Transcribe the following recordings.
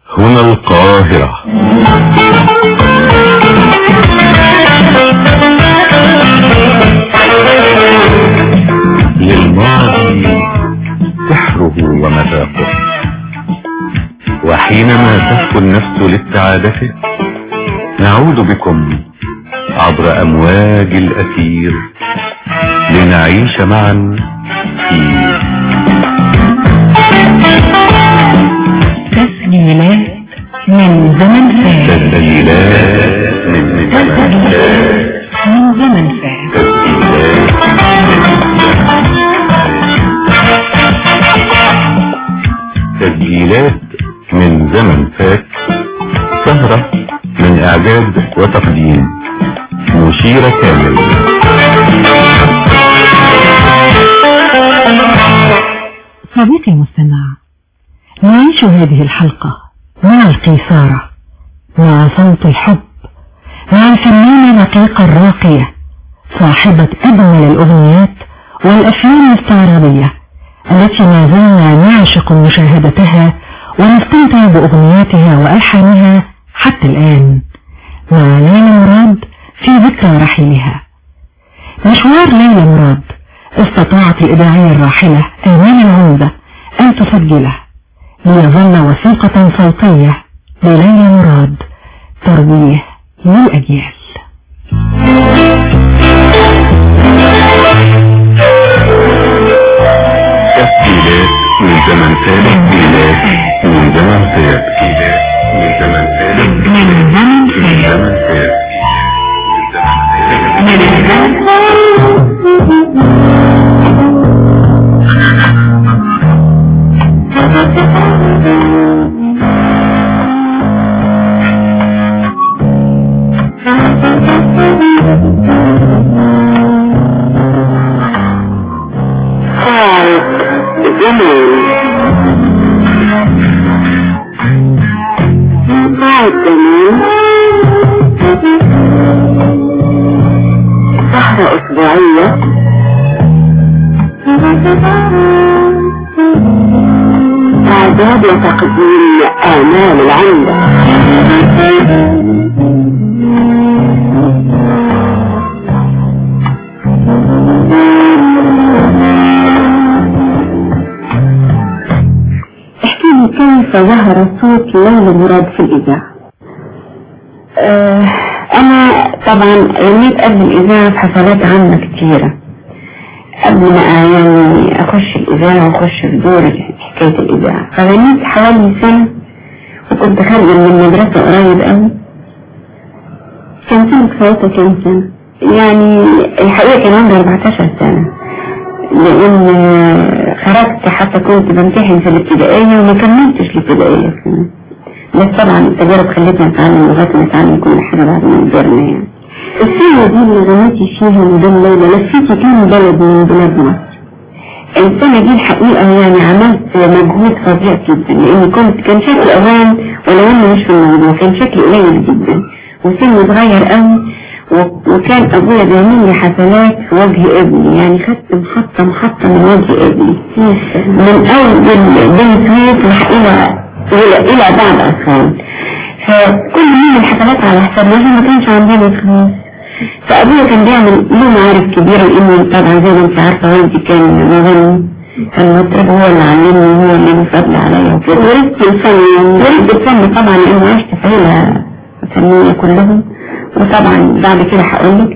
هنا القاهرة للماضي سحره ومذاقه وحينما تهفو النفس لاستعادته نعود بكم عبر أمواج الأثير لنعيش معا في تسجيلات من زمن فات تسجيلات من زمن فات من زمن فات تسجيلات من زمن فات سهرة من إعداد وتقديم مشيرة كامل صديقي المستمع نعيش هذه الحلقة مع القيثارة مع صوت الحب مع الفنانة رقيقة الراقية صاحبة أجمل الأغنيات والأفلام الاستعراضية التي ما زلنا نعشق مشاهدتها ونستمتع بأغنياتها وألحانها حتى الآن مع ليلى مراد في ذكرى رحيلها مشوار ليلى مراد استطاعت الإذاعية الراحلة آمال العمدة أن تسجله ليظل وثيقة صوتية لليلى مراد ترويه للأجيال تسجيلات من زمن فات تسجيلات من زمن فات تسجيلات من زمن فات من زمن من فات. زمن فات من الزمن سهرة أسبوعية إعداد وتقديم آمال العمدة احكي لي كيف ظهر صوت ليلى مراد في الإذاعة آه، أنا طبعا غنيت قبل الإذاعة في حفلات عامة كتيرة قبل ما يعني أخش الإذاعة وأخش في دور حكاية الإذاعة فغنيت حوالي سنة وكنت خارجة من المدرسة قريب قوي كان سنة ساعتها كام سنة يعني الحقيقة كان عندي 14 سنة لأن خرجت حتى كنت بمتحن في الابتدائية وما كملتش الابتدائية كمان بس طبعا التجارب خلتنا نتعلم لغاية ما نتعلم كل حاجة بعد ما كبرنا يعني السنة دي اللي غنيتي فيها مدام ليلى لفيتي كام بلد من بلاد مصر السنة دي الحقيقة يعني عملت مجهود فظيع جدا لأن كنت كان شكل أوان ولو إنه مش في الموضوع كان شكلي قليل جدا وسني صغير قوي و- وكان أبويا بيعمل لي حفلات في وجه ابني يعني خدت محطة محطة من وجه ابني من أول بن بن سويس لح- إلى إلى إلى بعد أسوان فكل من الحفلات على حسابنا عشان ما كانش عندنا فلوس فأبويا كان بيعمل له معارف كبيرة لأنه طبعا زي ما أنت عارفة والدي كان مغني كان مطرب هو اللي علمني هو اللي له فضل عليا وكده ورثت الفن ورثت الفن طبعا لأنه عشت في عيلة فنية كلهم وطبعا بعد كده هقولك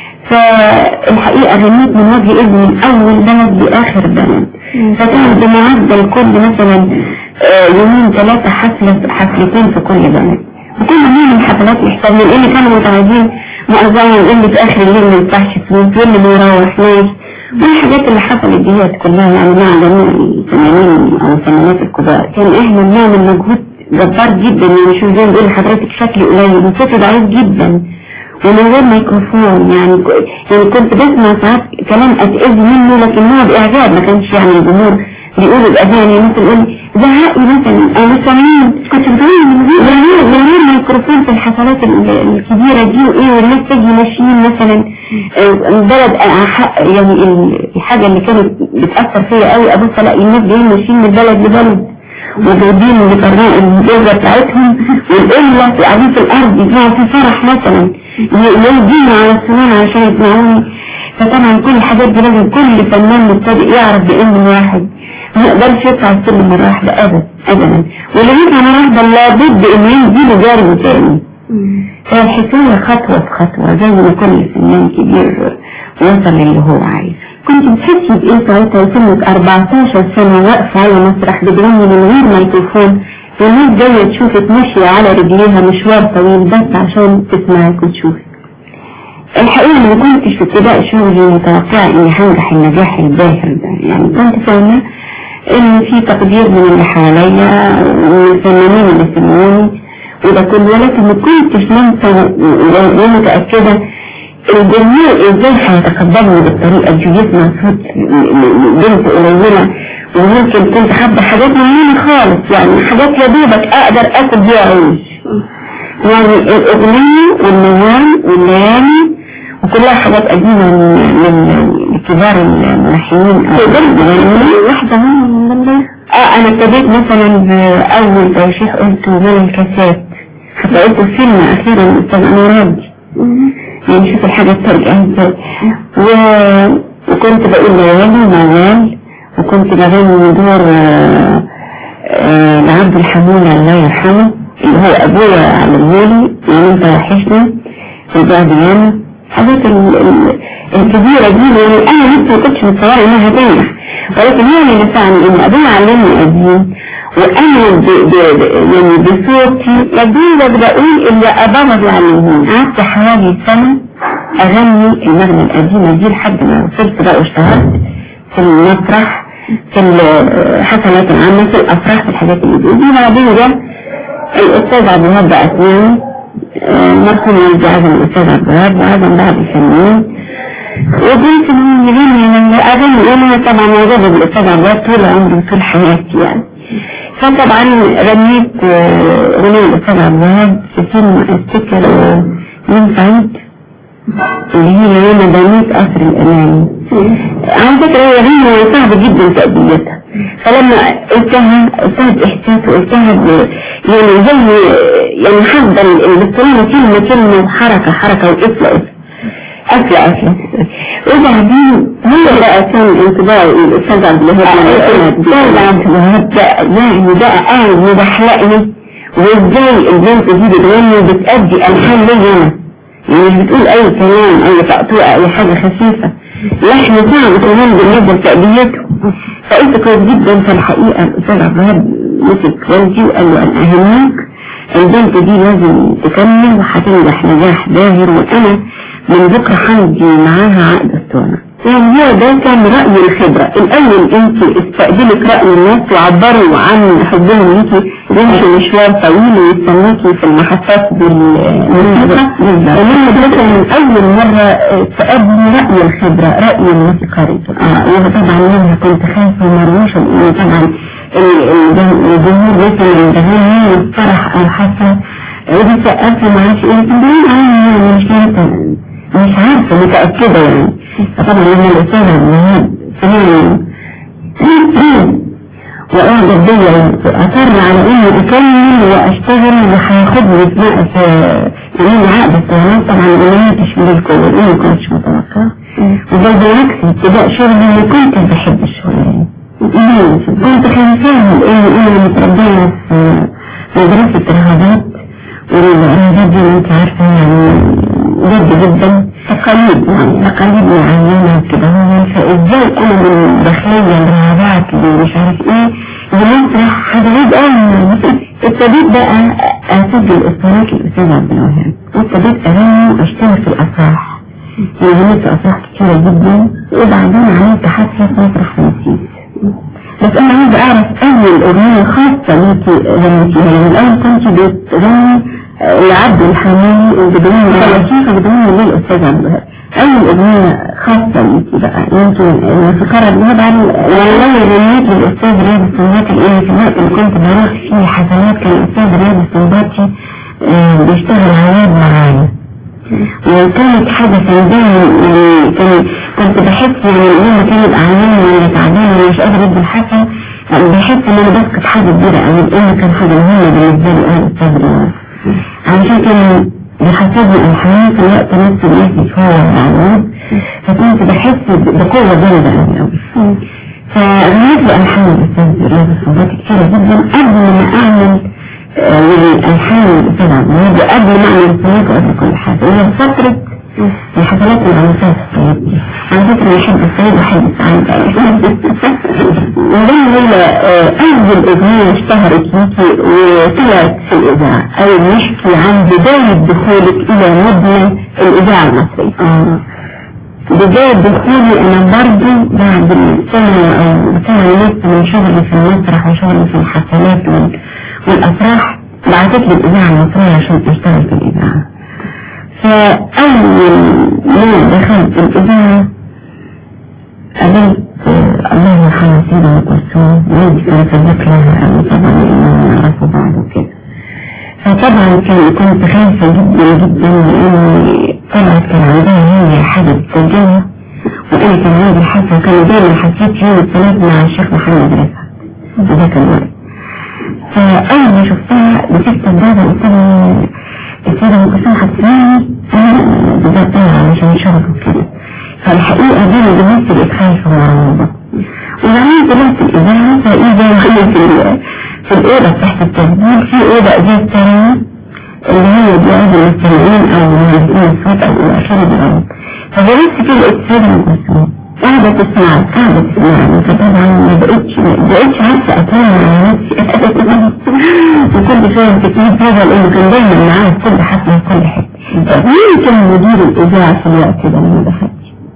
فالحقيقة غنيت من وجه ابني من أول بلد لآخر بلد فكان بمعدل كل مثلا آه، يومين ثلاثة حفلة حفلتين في كل بلد وكنا بنعمل حفلات لحسابنا لأن كانوا متعودين مؤذيا يقول لي في آخر الليل ما ينفعش فلوس يقول لي ما يروحناش والحاجات اللي حصلت ديت كلها يعني مع جميع الفنانين أو الفنانات الكبار كان إحنا بنعمل مجهود جبار جدا يعني شوف زي ما بقول لحضرتك شكلي قليل وصوتي ضعيف جدا ومن غير ميكروفون يعني ك- يعني كنت بسمع ساعات كلام اتأذي منه لكن هو بإعجاب ما كانش يعني الجمهور بيقولوا الأذان يعني مثلا يقول لي زهقي مثلا أو مش سامعين كنت بتقولي من غير من غير من غير ميكروفون في الحفلات ال- الكبيرة دي وإيه والناس تيجي ماشيين مثلا آه، بلد آه، حق- يعني ال- الحاجة اللي كانت بتأثر فيا قوي أبص ألاقي الناس جايين ماشيين من بلد لبلد وجايبين بطريق الجوزة بتاعتهم والقلة قاعدين في الأرض يسمعوا في فرح مثلا يودينا على السنان عشان يسمعوني فطبعا كل الحاجات دي لازم كل فنان مبتدئ يعرف بإن واحد ما يقدرش يطلع السلم مرة واحدة أبدا أبدا واللي يطلع مرة واحدة لابد إنه ينزل جاري تاني فالحكاية خطوة بخطوة زي ما كل فنان كبير وصل اللي هو عايزه كنت بتحسي بإيه ساعتها سنك 14 سنة واقفة على مسرح بتغني من غير ميكروفون والناس جاية تشوفك ماشية على رجليها مشوار طويل بس عشان تسمعك وتشوفك الحقيقة أنا ما كنتش في ابتداء شغلي متوقعة إني هنجح النجاح الباهر ده يعني كنت فاهمة إن في تقدير من اللي حواليا ومن الفنانين اللي سمعوني وده كله ولكن ما كنتش لسه ومتأكدة الجمهور ازاي هيتقبلني بالطريقة دي يسمع صوت بنت قليلة وممكن كنت حابة حاجات مني خالص يعني حاجات يا دوبك اقدر اكل بيها عيش يعني الاغنية والنوام والليالي وكلها حاجات قديمة من من كبار الملحنين واحدة منهم اه انا ابتديت مثلا باول توشيح قلته من الكاسات حتى قلت فيلم اخيرا الاستاذ انور يعني شوف الحاجة بترجع ازاي و... وكنت بقول ليالي موال وكنت بغني دور آه، آه، لعبد الحمولة الله يرحمه اللي هو ابويا عملهولي يعني انت وحشني وبعد ياما حاجات ال- ال- الكبيرة دي يعني انا لسه ما كنتش متصورة انها هتنجح ولكن هي اللي نفعني ان ابويا علمني قديم وانا ب... ب... ب... يعني بصوتي لدي بقول اللي ابابا بيعلموني قعدت حوالي سنة اغني المغنى القديمة دي لحد ما وصلت بقى واشتهرت في المسرح في الحفلات العامة في الافراح في الحاجات اللي دي دي بعدين جه الاستاذ عبد الوهاب بقى اسنان مرحوم والدي عزم الاستاذ عبد الوهاب وعزم بعض الفنانين وقلت انه يغني من اغني وانا طبعا معجبة بالاستاذ عبد الوهاب طول عمري وطول حياتي يعني فطبعا غنيت آه، اغنية الاستاذ عبد الوهاب في فيلم افتكر آه، من سعيد اللي هي يوم بنيت قصر الاماني على فكرة هي غنية صعبة جدا تأديتها فلما قلتها قلتها بإحساس وقلتها ب... يعني زي يعني حافظة الاستلامة كلمة كلمة وحركة حركة وقفلة قفلة قفلة وبعدين هو بقى كان انطباعي الأستاذ عبد الوهاب الأستاذ عبد الوهاب ده يعني بقى قاعد مدحلقني وازاي البنت دي بتغني وبتأدي ألحان ليا أنا يعني مش بتقول أي كلام أي تقطوع أي حاجة خفيفة لحن صعب كمان بالنسبة لتأديته فقلت كويس جدا في الحقيقة الأستاذ عبد الوهاب مسك والدي وقال له أنا أهمك البنت دي لازم تكمل وهتنجح نجاح باهر وأنا من بكرة هندي معاها عقد اسطوانة يعني هو ده كان رأي الخبرة الأول أنت استقبلك رأي الناس وعبروا عن حبهم ليكي يمشوا مشوار طويل ويستنوكي في المحطات بالموسيقى ومن مثلا من أول مرة تقابلي رأي الخبرة رأي الموسيقى آه وطبعا منها كنت خايفة ومرموشة لأن طبعا ال- ال- الجمهور مثلا بغني الفرح أو حفلة ودي سقفها معاش ايه تبين عني مش عارفة مش عارفة متأكدة يعني فطبعا لما الأستاذ عبد الوهاب سمعني وأعجب بيا أصر على إني أكمل وأشتغل وهياخدني في نقص يعني عقد الطيران طبعا أنا ما كنتش ملكه وإني ما كنتش متوقعة وده بالعكس ابتداء شغلي اللي كنت بحب الشغل يعني كنت خايفاهم إني أنا متربية في مدرسة الرهبات والرهبات دي ما أنت عارفة يعني جد جدا تقاليد يعني تقاليد معينة كده هو فازاي انا من داخلية الرهبات اللي مش عارف ايه لمسرح هتعيد انا ابتديت بقى اسجل اسطوانات الاستاذ عبد الوهاب وابتديت اغني واشتغل في الافراح يعني عملت افراح كتيرة جدا وبعدين عملت حفلة في مسرح رمسيس بس انا عايز اعرف اول اغنية خاصة ليكي غنيتيها يعني الاول كنت بتغني لعبد الحميد وبدون ثلاثين بدون للأستاذ عبد الوهاب أول أغنية خاصة ليكي بقى يمكن الموسيقار عبد الوهاب عن والله غنيت للأستاذ رياض السنباطي لأن في الوقت اللي كنت بروح فيه حفلات كان الأستاذ رياض السنباطي آه، بيشتغل عياد معايا وكانت حاجة سنداني يعني كان كنت بحس يعني لما كان يبقى عيان ولا تعبان ولا مش قادر ادي الحفل بحس ان انا بسكت حاجة كبيرة قوي لان كان حاجة مهمة بالنسبة لي انا استاذ الرياض علشان كان بيحسبني الحياة في الوقت نفسه بيحكي شوية معلومات فكنت بحس بقوة جامدة قوي قوي فغنيت بألحان الأستاذ رياض الصوتات كتيرة جدا قبل ما أعمل آه، يعني ألحان الأستاذ عبد الوهاب قبل ما أعمل صوت وقبل كل حاجة وهي فترة الحفلات العنفاء في الصعيد دي على فكرة أنا أحب الصعيد وأحب الصعيد وده هي آه، أول أغنية اشتهرت ليكي وطلعت في الإذاعة أو نحكي عن بداية دخولك إلى مبنى الإذاعة المصرية بداية دخولي أنا برضو بعد سنة أو سنة ونص من شغلي في المسرح وشغلي في الحفلات وال- والأفراح بعثت لي الإذاعة المصرية عشان أشتغل في الإذاعة فأول ما دخلت الإذاعة قابلت آه، الله يرحمه سيدة أم كلثوم والدي كان صديق لها أوي طبعا لأنهم يعرفوا بعض وكده فطبعا كان كنت خايفة جدا جدا لأن طلعت كان عندها هي حاجة بتسجلها وأنا كان عندي حاسة وكان دايما حسيت يوم الثلاث مع الشيخ محمد رفعت وده كان وقت فأول ما شفتها مسكت الباب قلت لها السيدة أم كلثوم هتسمعني أنا بدأت طالعة علشان شغل وكده فالحقيقة دي أنا دلوقتي بقيت خايفة ومرعوبة وبعدين طلعت الإذاعة فإذا وهي في ال- في الأوضة تحت التسجيل في أوضة إزاز تانية اللي هي بيقعد المستمعين أو مهندسين الصوت أو إلى آخره بيقعدوا فجلست كده لقيت السيدة أم كلثوم قاعدة تسمع قاعدة تسمعني فطبعا ما بقتش ما بقتش عارفة أتكلم على نفسي وكل شوية تكليف هذا لأنه كان دايما معايا في كل حفلة في كل حتة مين كان مدير الإذاعة في الوقت ده لما دخلت؟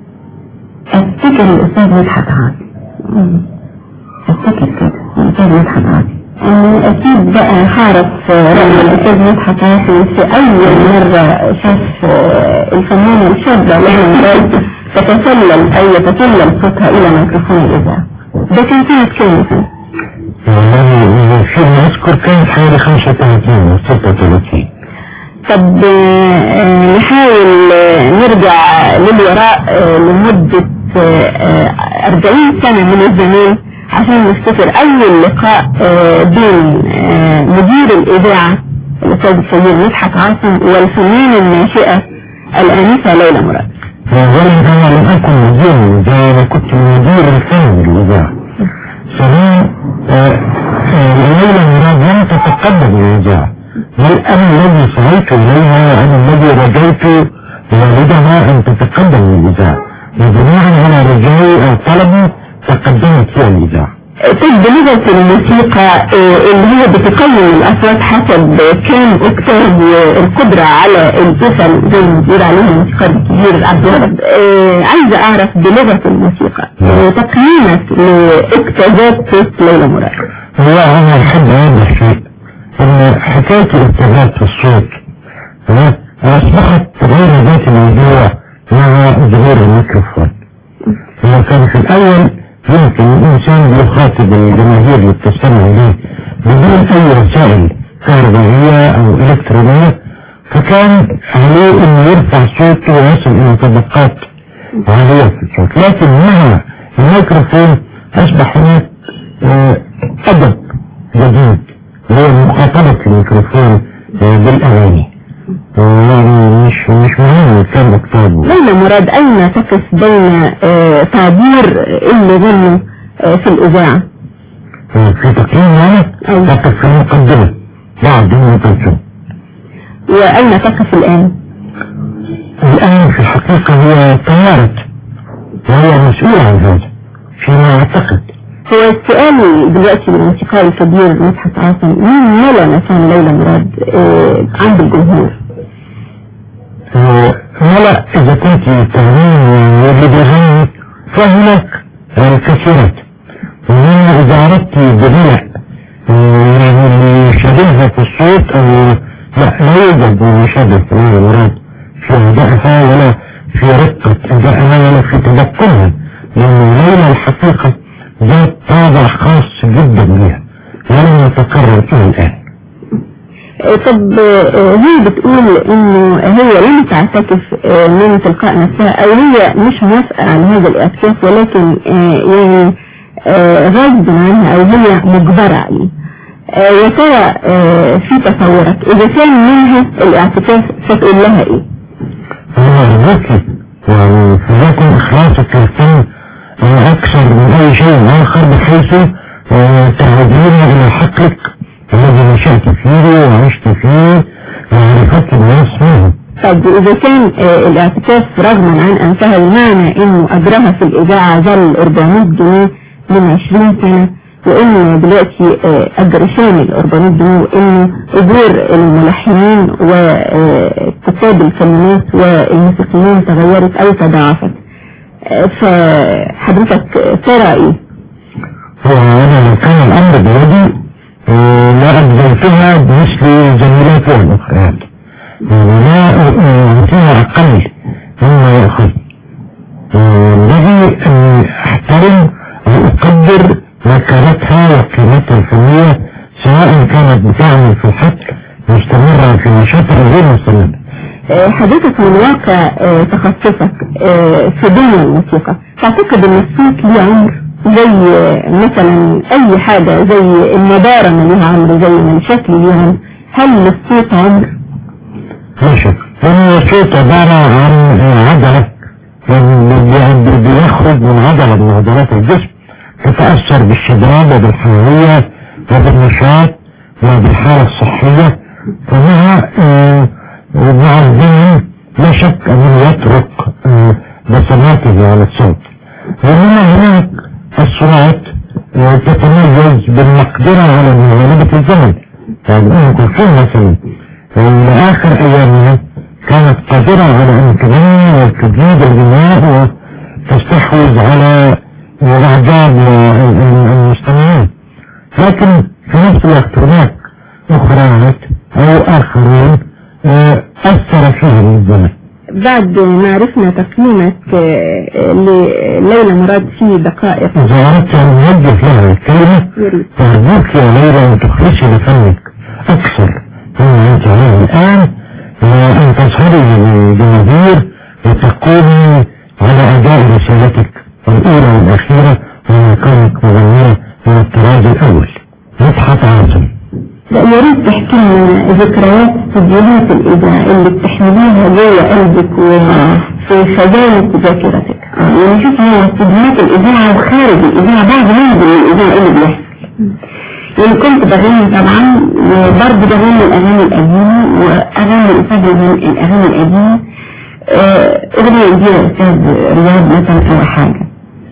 أفتكر الأستاذ مدحت عاصم أفتكر كده الأستاذ مدحت عاصم أنا أكيد بقى هعرف رأي الأستاذ مدحت عاصم في أول مرة شاف الفنانة الشابة لها مراد تتسلل أو يتسلل صوتها إلى ميكروفون الإذاعة ده كان سنة كام مثلا؟ والله فيما أذكر كان حوالي 35 أو 36 طب آه، نحاول آه، نرجع للوراء آه، لمدة آه، آه، 40 سنة من الزمان عشان نفتكر أول لقاء آه، بين آه، مدير الإذاعة الأستاذ السيد مدحت عاصم والفنانة الناشئة الآنسة ليلى مراد أولا أنا لم أكن مدير زي ما كنت مدير الفني للإذاعة ثانيا ليلى مراد لم تتقدم الإذاعة بل أنا الذي سعيت إليها وأنا الذي رجيت والدها أن تتقدم للإذاعة وبناء على رجائي أو طلبي تقدمت هي الإذاعة طب بلغة الموسيقى آه، اللي هي بتقيم الأصوات حسب كام أكتاف والقدرة على الجسم زي ما بيقول عليها الموسيقى الكبير عبد الوهاب آه، عايزة أعرف بلغة الموسيقى آه، تقييمك لأكتافات صوت ليلى مراد هو أنا أحب هذا الشيء أن حكاية الاتجاهات في الصوت ها، أصبحت غير ذات موضوع مع ظهور الميكروفون هو كان في الأول يمكن الإنسان يخاطب الجماهير اللي بتستمع إليه بدون أي وسائل كهربائية أو إلكترونية فكان عليه أن يرفع صوته ويصل إلى طبقات عالية في الصوت لكن مع الميكروفون أصبح هناك آه، أدب جديد هو مخاطبة الميكروفون آه، بالأغاني يعني مش مش مهم كان أكتابه ليلى مراد أين تقف بين آه، تعبير اللي غنوا آه، في الإذاعة في تقييم يعني أيوة. تقف في المقدمة بعد أم كلثوم وأين تقف الآن الآن في الحقيقة هي طيارة وهي مسؤولة عن هذا فيما أعتقد هو السؤال دلوقتي للموسيقار الكبير مدحت عاصم مين ملا مثلا ليلى مراد آه، عند الجمهور آه، ولا إذا كنت تغنين واللي بيغني فهناك آه، كثيرات وإنما إذا أردت بناء آه، يعني اللي يشابهها في الصوت أو لا لا يوجد من يشابه ليلى مراد في أدائها ولا في رقة أدائها ولا في تدكرها لأن ليلى الحقيقة ذات طابع خاص جدا بها ولم يتكرر إلى الآن آه، طب آه، هي بتقول انه هي لم تعتكف آه، من تلقاء نفسها او هي مش موافقة على هذا الاعتكاف ولكن آه، يعني آه، غصب عنها او هي مجبرة عليه آه، يا ترى آه، في تصورك اذا كان منها الاعتكاف ستقول لها ايه هو ذكي يعني فليكن إخلاصك للفن آه، أكثر من أي شيء آخر بحيث آه، تعودين إلى حقك الذي نشأت فيه وعشت فيه وعرفت الناس منه طب اذا كان آه، الاعتكاف رغما عن انفها بمعنى انه اجرها في الاذاعة ظل 400 جنيه من 20 سنة وانه دلوقتي آه، اجر شامل 400 جنيه وانه اجور الملحنين وكتاب الكلمات والموسيقيين تغيرت او تضاعفت آه، فحضرتك ترى ايه هو أنا لو كان الأمر بيدي آه، لا أجزلتها بمثل زميلاتها الأخريات يعني لا أعطيها أقل مما يأخذ ينبغي أن أحترم وأقدر مكانتها وقيمتها الفنية سواء كانت بتعمل في الحق مستمرة في نشاطها أو غير مستمرة آه، حضرتك من واقع آه، تخصصك آه، في دنيا الموسيقى تعتقد ان الصوت ليه عمر زي آه، مثلا اي حاجة زي النضارة ما ليها عمر زي ما الشكل ليه عمر هل للصوت عمر؟ لا شك لأن الصوت عبارة عن عضلة يعني بيخرج من عضلة من عضلات الجسم تتأثر بالشباب وبالحيوية وبالنشاط وبالحالة الصحية فمع آه، مع الزمن لا شك أنه يترك آه، بصماته على الصوت وهنا هناك الصناعات آه، تتميز بالمقدرة على مغالبة الزمن يعني أم كلثوم مثلا لآخر أيامها كانت قادرة على أن تغني وتجيد الغناء وتستحوذ على الأعجاب والمستمعين لكن في نفس الوقت هناك أخرى أو آخرين آه، أثر فيهم الزمن بعد ما عرفنا تقييمك آه، لليلى مراد في دقائق إذا أردت أن نوجه لها الكلمة يريد. فأرجوك يا ليلى أن تخلصي لفنك أكثر مما أنت عليه الآن وأن تظهري للجماهير وتقومي على أداء رسالتك الأولى والأخيرة ومن كونك مغنية من الطراز الأول مدحت عاصم لا يا ريت تحكي لنا ذكريات استديوهات الإذاعة اللي بتحمليها جوه قلبك وفي خزانة ذاكرتك يعني شوف هو استديوهات الإذاعة وخارج الإذاعة بعد ما ينزل من الإذاعة إيه اللي بيحصل يعني كنت بغني طبعا وبرضه بغني الأغاني القديمة وأغاني الأستاذ الأغاني القديمة آه، أغنية جديدة أستاذ رياض مثلا أو حاجة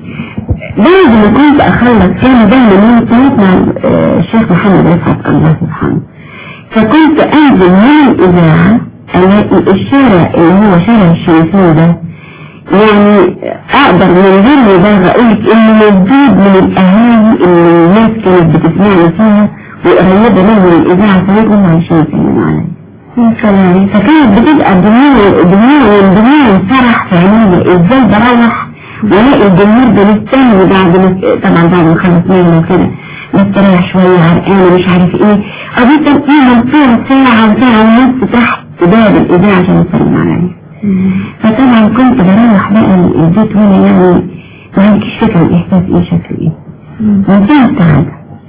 بعد ما كنت اخلص كان دايما من كنت مع آه، الشيخ محمد رفعت الله سبحانه فكنت انزل من الاذاعة الاقي الشارع اللي هو شارع الشمسين ده يعني اقدر من غير مبالغة اقولك انه مزدود من الاهالي اللي الناس كانت بتسمعني فيها وقريبة منهم الاذاعة فيهم عايشين سلم عليا كلامي فكانت بتبقى دموع دموع دموع فرح في عينيا ازاي بروح والاقي الجمهور بنستنى بعد ما طبعا بعد ما خلص منه وكده نستريح شوية عرقانة مش عارف ايه قضيت ايه مصير ساعة وساعة ونص تحت باب الإذاعة عشان يسلم عليا فطبعا كنت بروح بقى البيت وانا يعني ما عنديش فكرة الإحساس ايه شكله ايه منتهى السعادة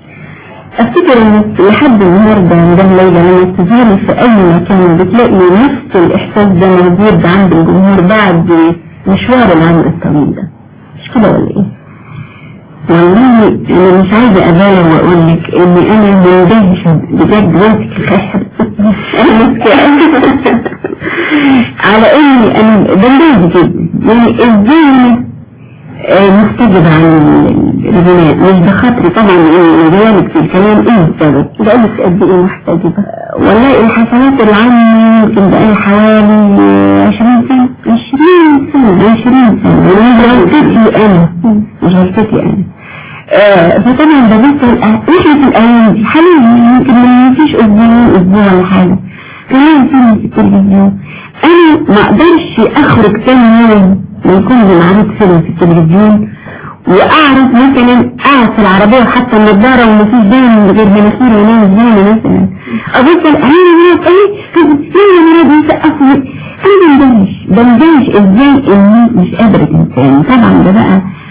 افتكر ان لحد النهاردة مدام ليلى لما تزوري في اي مكان بتلاقي نفس الاحساس ده موجود عند الجمهور بعد مشوار العمر الطويل ده مش كده ولا ايه والله انا مش عايزة ابالغ واقول لك اني انا مندهشة بجد وانت الخير انا مسكينة على اني انا بندهش جدا يعني ازاي أنا محتجب عن الغناء مش بخاطري طبعا ان غيابك في الكلام ايه السبب بقالك قد ايه محتجبة والله الحسنات العامة يمكن بقالي حوالي عشرين سنة عشرين سنة عشرين سنة مش غلطتي انا مش غلطتي انا آه، فطبعا ببص احنا في الايام دي حاليا يمكن ما فيش اسبوع اسبوع ولا حاجة كمان فيلم في التلفزيون انا ما اقدرش اخرج تاني يوم من كل معروض فيلم في التلفزيون واعرف مثلا اقعد في العربية وحتى النضارة ومفيش دايما غير مناخير ونام زينة مثلا ابص انا مرات ايه لا مرات يسقف لي انا بندهش بندهش ازاي اني مش قادرة انسان طبعا ده بقى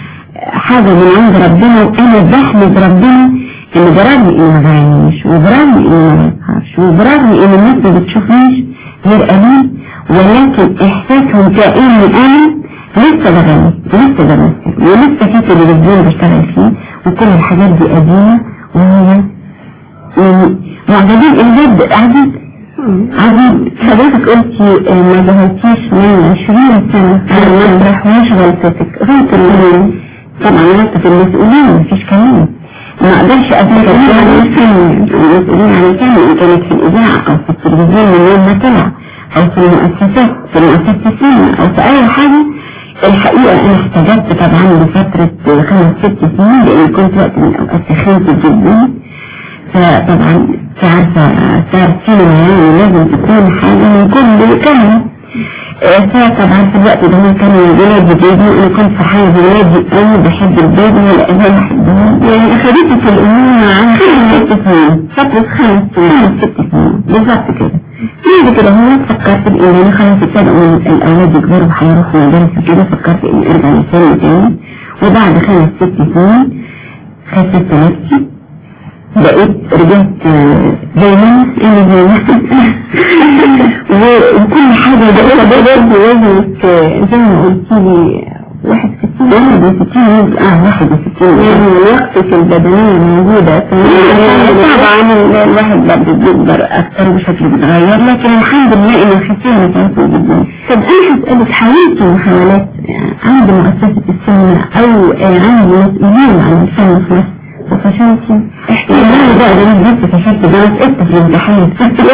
حاجة من عند ربنا وانا بحمد ربنا ان برغم اني ما بعينيش وبرغم اني ما بظهرش وبرغم ان الناس ما بتشوفنيش غير قليل ولكن احساسهم كأني انا لسه بغني ولسه بمثل ولسه في تلفزيون بشتغل فيه وكل الحاجات دي قديمة وهي يعني معجبين الجد عجيب عجيب حضرتك قلتي آه، ما ظهرتيش من 20 سنة على المسرح مش غلطتك غلط اللي طبعا غلطة المسؤولين مفيش كلام ما اقدرش اتذكر عن الفن المسؤولين عن الفن ان كانت في الاذاعة او في التلفزيون من يوم ما طلع او في المؤسسات في مؤسسة السينما او في اي حاجة الحقيقة انا احتجبت طبعا لفترة خمس ست سنين لان كنت وقت من الاوقات سخنت جدا فطبعا انت عارفة صار سينما يعني لازم تكون حاجة من كل كلمة فطبعا في الوقت ده كان ولادي بيبي وانا كنت فرحانة بولادي قوي بحب البيبي والأهل بحبهم يعني اخدته في الأمومة عن خمس ست سنين فترة خمس خمس ست سنين بالظبط كده بعد كده هو فكرت بإن أنا خلاص ابتدأوا الأولاد يكبروا وهيروحوا مدارس وكده فكرت إني أرجع للفيلم تاني وبعد خمس ست سنين خسرت نفسي بقيت رجعت زي ما انا زي ما وكل حاجة بقيت برضه وزنك زي ما قلت لي واحد وستين واحد وستين اه واحد وستين يعني وقتك البدنية موجودة طبعا الواحد برضه بيكبر اكتر بشكل بيتغير لكن الحمد لله ان الخسارة كويسة جدا طب انا هسألك حاولت محاولات عند مؤسسة السينما او عند مسؤولين عن الفن في مصر وفشلت احتمال بقى ده انا بس فشلت ده انا سقطت في الامتحان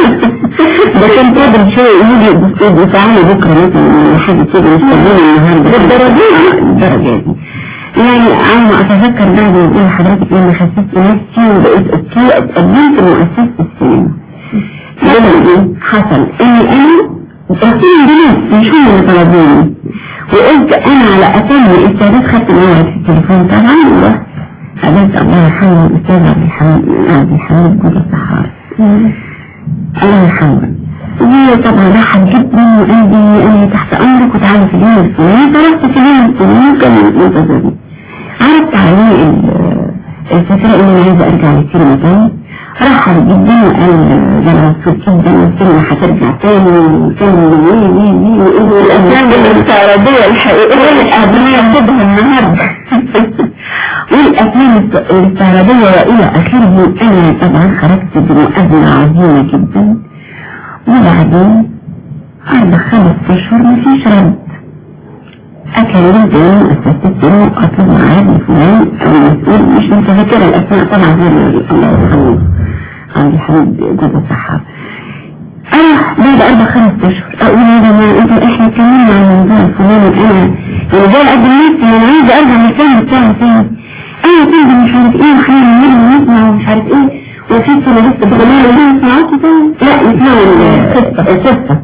ده كان قادر شوية يجي بس تعالى بكرة مثلا حاجة كده مستنيني النهاردة بالدرجات الدرجات دي يعني على ما اتذكر بعد ما اقول لحضرتك لما خسست نفسي وبقيت اوكي اتقدمت لمؤسسة السينما لما ايه حصل اني انا قلتلي بنات مش هم اللي طلبوني وقلت انا على اتم استعداد خدت معايا في التليفون طبعا ورحت قابلت الله يرحمه الأستاذ عبد الحميد عبد الحميد جود السحار الله يرحمه وهي طبعا رحب جدا وقال لي أنا تحت أمرك وتعالى في اليوم الفلاني فرحت في اليوم الفلاني وكان منتظرني عرضت عليه ال- الفكرة إن أنا عايزة أرجع للسينما تاني رحب جدا وقال ده أنا مبسوط جدا والسينما هترجع تاني والفيلم ويه ويه ويه وإيه الأفلام الاستعراضية الحقيقية الأبنية خدها النهاردة والأفلام الس- الاستعراضية وإلى آخره أنا طبعا خرجت بمؤازمة عظيمة جدا وبعدين بعد خمس أشهر مفيش رد أكلم تاني مؤسسة السينما وأطلب معاه من فلان أو المسؤول مش متذكرة الأسماء طبعا غير الله يرحمه عبد الحميد جوز الصحة أنا بعد أربع خمس أشهر أقول يا جماعة أنتوا إحنا اتكلمنا عن الموضوع الفلاني وأنا يعني جاي أقدم نفسي أنا عايزة أرجع للفيلم بتاعي تاني أنا كنت مش عارف إيه وحنا نعمل ونسمع ومش عارف إيه وفي سنة لسه بغنية ولا سمعتوا تاني لا يسمعوا القصة القصة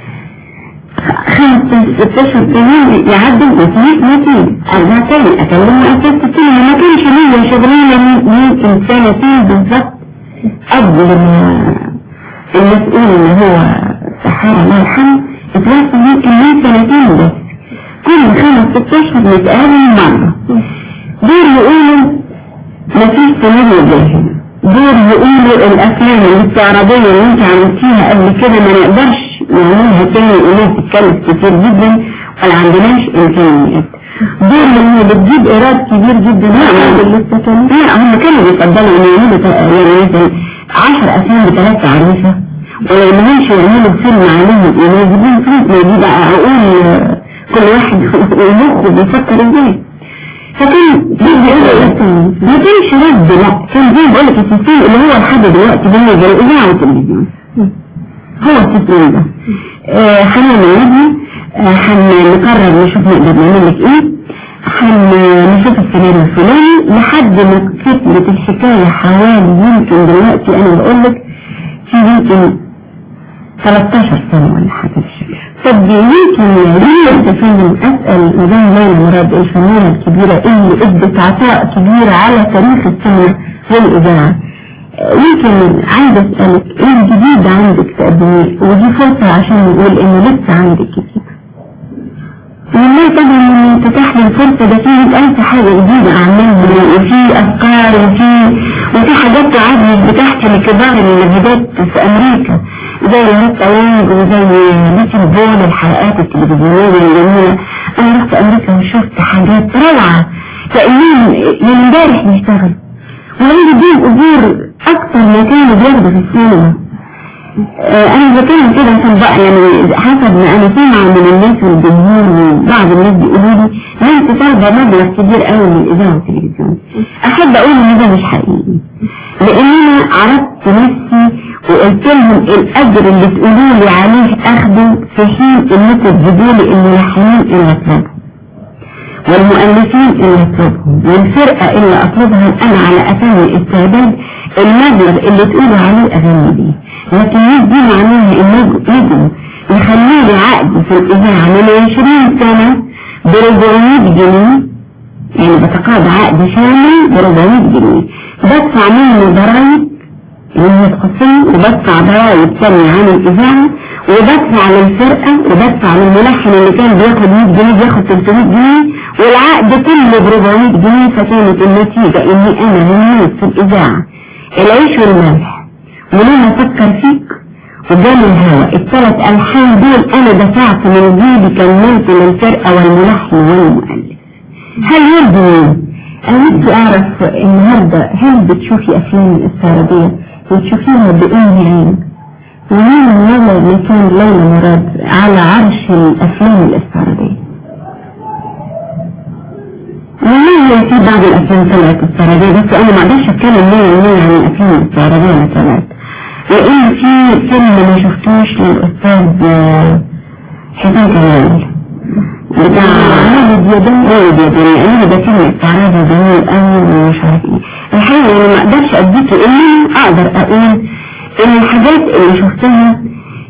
خمس ست اشهر تاني يعدوا مفيش نتيجة ارجع تاني اكلم مؤسسة السينما ما كانش ليا شغلانة يمكن سنتين بالظبط قبل ما المسؤول اللي هو سحارة الله يرحمه اتوفى يمكن من سنتين بس كل خمس ست اشهر نتقابل مرة دول يقولوا مفيش سيناريو جاهز دول يقولوا الافلام الاستعراضية اللي انت عملتيها قبل كده ما نقدرش نعملها تاني وناس تتكلف كتير جدا ولا عندناش امكانيات دول اللي بتجيب ايراد كبير جدا لا لسه كانوا لا هم كانوا بيفضلوا ان يعملوا ت- يعني مثلا 10 افلام بثلاث تعريفة ولو ما همش يعملوا فيلم عليهم يجيبون فلوس ما دي بقى عقول آه، كل واحد ومخه بيفكر ازاي فكان بيجي يقول ما كانش رد لا كان زي ما بقول لك السيستم اللي هو لحد دلوقتي بالنسبه للاذاعه والتلفزيون هو السيستم ده آه، هنعمل نبني هنقرر نشوف نقدر نعمل لك ايه هنشوف السيناريو الفلاني لحد ما كتبت الحكايه حوالي يمكن دلوقتي انا بقول لك في يمكن 13 سنه ولا حاجه بالشكل طب يمكن ليه تفهم اسال مدام ليلى مراد الفنانه الكبيره اللي ادت عطاء كبير على تاريخ السينما والاذاعه يمكن عايز اسالك ايه الجديد عندك تقدميه ودي فرصه عشان نقول انه لسه عندك كتير والله طبعا لما تتاح لي الفرصة ده فيه ألف حاجة جديدة أعملها وفي أفكار وفي وفي حاجات تعدي بتحكي لكبار النجدات في أمريكا زي الهات أوانج وزي ليتل بول الحلقات التلفزيونية الجميلة أنا رحت أمريكا وشفت حاجات روعة كأنهم من امبارح بيشتغلوا وعندي دي أجور أكتر ما كانوا بياخدوا في السينما آه، انا بتكلم كده عشان بقى يعني حسب ما انا سامعه من الناس والجمهور وبعض الناس بيقولوا لي لا انت طالبه مبلغ كبير قوي من الاذاعه والتلفزيون احب اقول ان ده مش حقيقي لان انا عرضت نفسي وقلت لهم الاجر اللي تقولوا لي عليه اخده في حين انكم تجيبوا لي الملحنين اللي اطلبهم والمؤلفين اللي اطلبهم والفرقة اللي اطلبها انا على اساس استعداد المبلغ اللي تقولوا عليه اغني بيه لكن مش دي معناها انه يجوا يخلوا لي عقد في الاذاعة من 20 سنة ب 400 جنيه يعني بتقاضى عقد شامل ب 400 جنيه بدفع منه ضرايب اللي تخصني وبدفع ضرايب تانية عن الإذاعة وبدفع للفرقة وبدفع للملحن اللي كان بياخد 100 جنيه بياخد 300 جنيه والعقد كله ب 400 جنيه فكانت النتيجة إني أنا هموت في الإذاعة العيش والملح ولما أفكر فيك وجالي الهوا الثلاث ألحان دول أنا دفعت من جيبي كملت للفرقة والملحن والمؤلف هل يرضي مين؟ أنا نفسي أعرف النهاردة هل بتشوفي أفلام الاستعراضية وتشوفيها بأم عين ومين النظر اللي كان ليلى مراد على عرش الأفلام الاستعراضية والله في بعض الأفلام طلعت استعراضية بس أنا ما أقدرش أتكلم مية مية عن الأفلام الاستعراضية اللي طلعت لأن في فيلم ما شفتوش للأستاذ آه، حسين كمال بتاع والد يدن والد يدن انا ده فيلم استعراضي جميل قوي ومش عارف ايه الحقيقة انا ما اقدرش اديكي الا اقدر اقول ان الحاجات اللي شفتها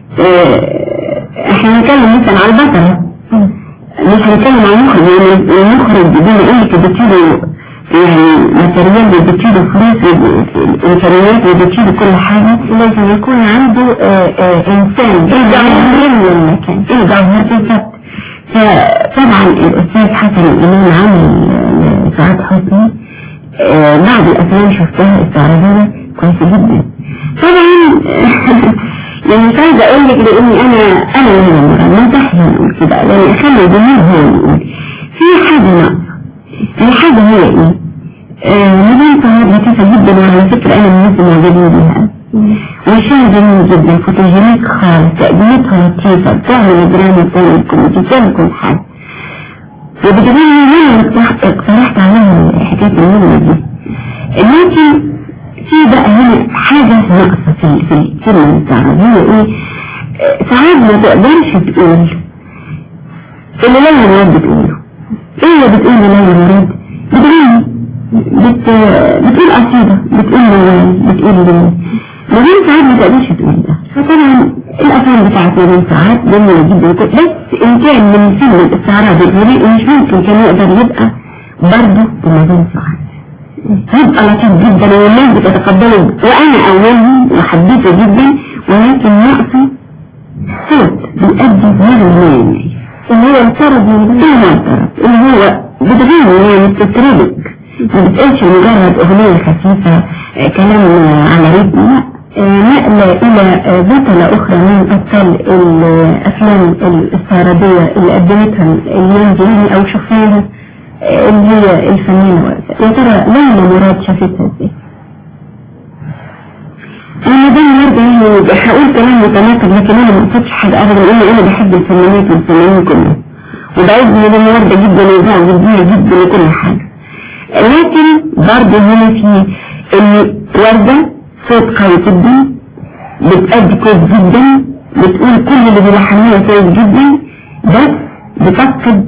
آه، احنا هنتكلم مثلا على البطلة مش هنتكلم عن المخرج يعني المخرج بما انك بتديله يعني ماتريال وبتديله فلوس وامكانيات وبتديله كل حاجة لازم يكون عنده آه، آه، انسان يرجع من المكان يرجع بالظبط فطبعا الأستاذ حسن الإمام عامل آه، سعاد حسني آه، بعض الأفلام شفتها استعراضية كويسة جدا طبعا يعني مش عايزة أقول لك لأني أنا أنا اللي ما ينفعش نقول كده لأن أخلي الجمهور هو اللي يقول في حاجة ناقصة الحاجة هي إيه؟ آه، مدام سعاد لطيفة جدا وعلى فكرة أنا من الناس المعجبين بيها وشها جميل جدا فوتوجينيك خالص تقديمتها لطيفة بتعمل دراما بتعمل كوميدي بتعمل كل حاجة وبتبين لي انا اقترحت عليها حكاية النمرة دي لكن في بقى هنا حاجة ناقصة في في الكلمة العربية هي ايه آه، ساعات ما تقدرش تقول اللي ليلى مراد بتقوله ايه اللي بتقول ليلى مراد بتغني بت... بتقول قصيدة بتقول بتقول مدين ساعات ما تقدرش تقول ده فطبعا الافلام بتاعت مدين ساعات جميلة جدا وكل- بس ان كان من فيلم الاستعراض الجريء مش ممكن كان يقدر يبقى برضه بمدين ساعات يبقى لطيف جدا والناس بتتقبله وانا اولهم وحبيته جدا ولكن ناقصه صوت بيأدي نغمة اللي هو الطرب من هو الطرب اللي هو بتغني يعني بتتربك ما بتقولش مجرد اغنية خفيفة آه، كلام آه، على رتم لا آه، نقلة الى آه، بطلة اخرى من ابطال الافلام الاستعراضية اللي قدمتها اليوم دي يعني او شفناها آه، اللي هي الفنانة وقتها يا ترى ليلى مراد شافتها ازاي انا ده النهارده يعني هقول كلام متناقض لكن انا ما قصدتش حاجه ابدا لان انا بحب الفنانات والفنانين كلهم وبعز من النهارده جدا وزعل جدا جدا وكل حاجه لكن برضه هنا في ان وردة صوت قوي جدا بتأدي كويس جدا بتقول كل اللي بيلحنوها كويس جدا بس بتفقد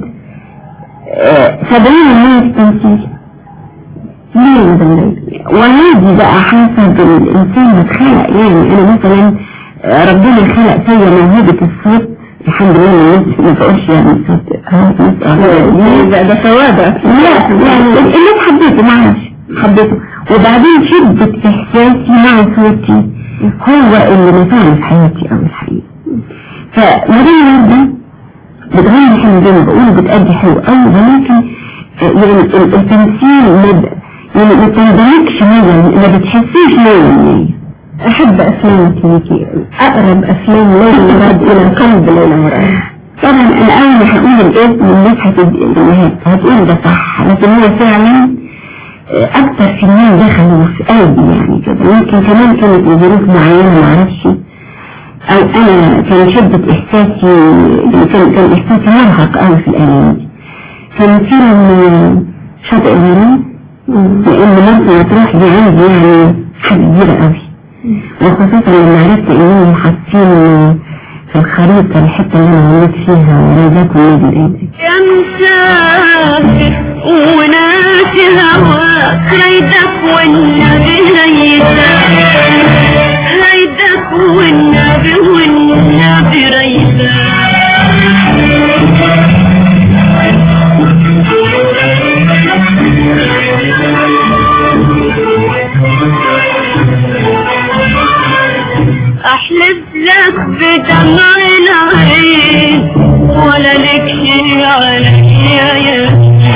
سبعين من التمثيل ليه يا مدام وهذه بقى حسب الإنسان ما اتخلق يعني أنا مثلا آه، ربنا خلق فيا موهبة الصوت الحمد لله الناس ما تقولش يعني الصوت اه ناس ده ده ثوابة لا يعني الناس حبيته معلش حبيته وبعدين شدة إحساسي مع صوتي هو اللي نفعني في حياتي أو الحقيقة فمدام وردة بتغني حلو زي ما بقول بتأدي حلو قوي ولكن آه، يعني ال- التمثيل ما ب- يعني ما بتندمجش نيا ما بتحسيش نيا يعني أحب أفلام كيكي أقرب أفلام ليلى مراد إلى قلب ليلى مراد طبعا أنا أول ما هقول الاسم الناس هتد- يعني هت- هتقول ده صح لكن هو فعلا آه، أكتر فيلمين دخلوا في قلبي يعني كده يمكن كمان كانت لظروف معينة معرفش أو أنا كان شدة إحساسي يعني كان كان إحساسي مرهق أوي في الأيام دي كان فيلم آه، شاطئ الغرام لأن مرسى مطروح دي عندي يعني حاجة كبيرة أوي وخصوصا لما عرفت إنهم حاطين في الخريطة الحتة اللي أنا ولدت فيها رياضات النادي الأهلي يا مسافر وناسي هواك ريدك والنبي ريدك ريدك والنبي والنبي ريدك احلف لك بدمع العين ولا لك شي عليا يا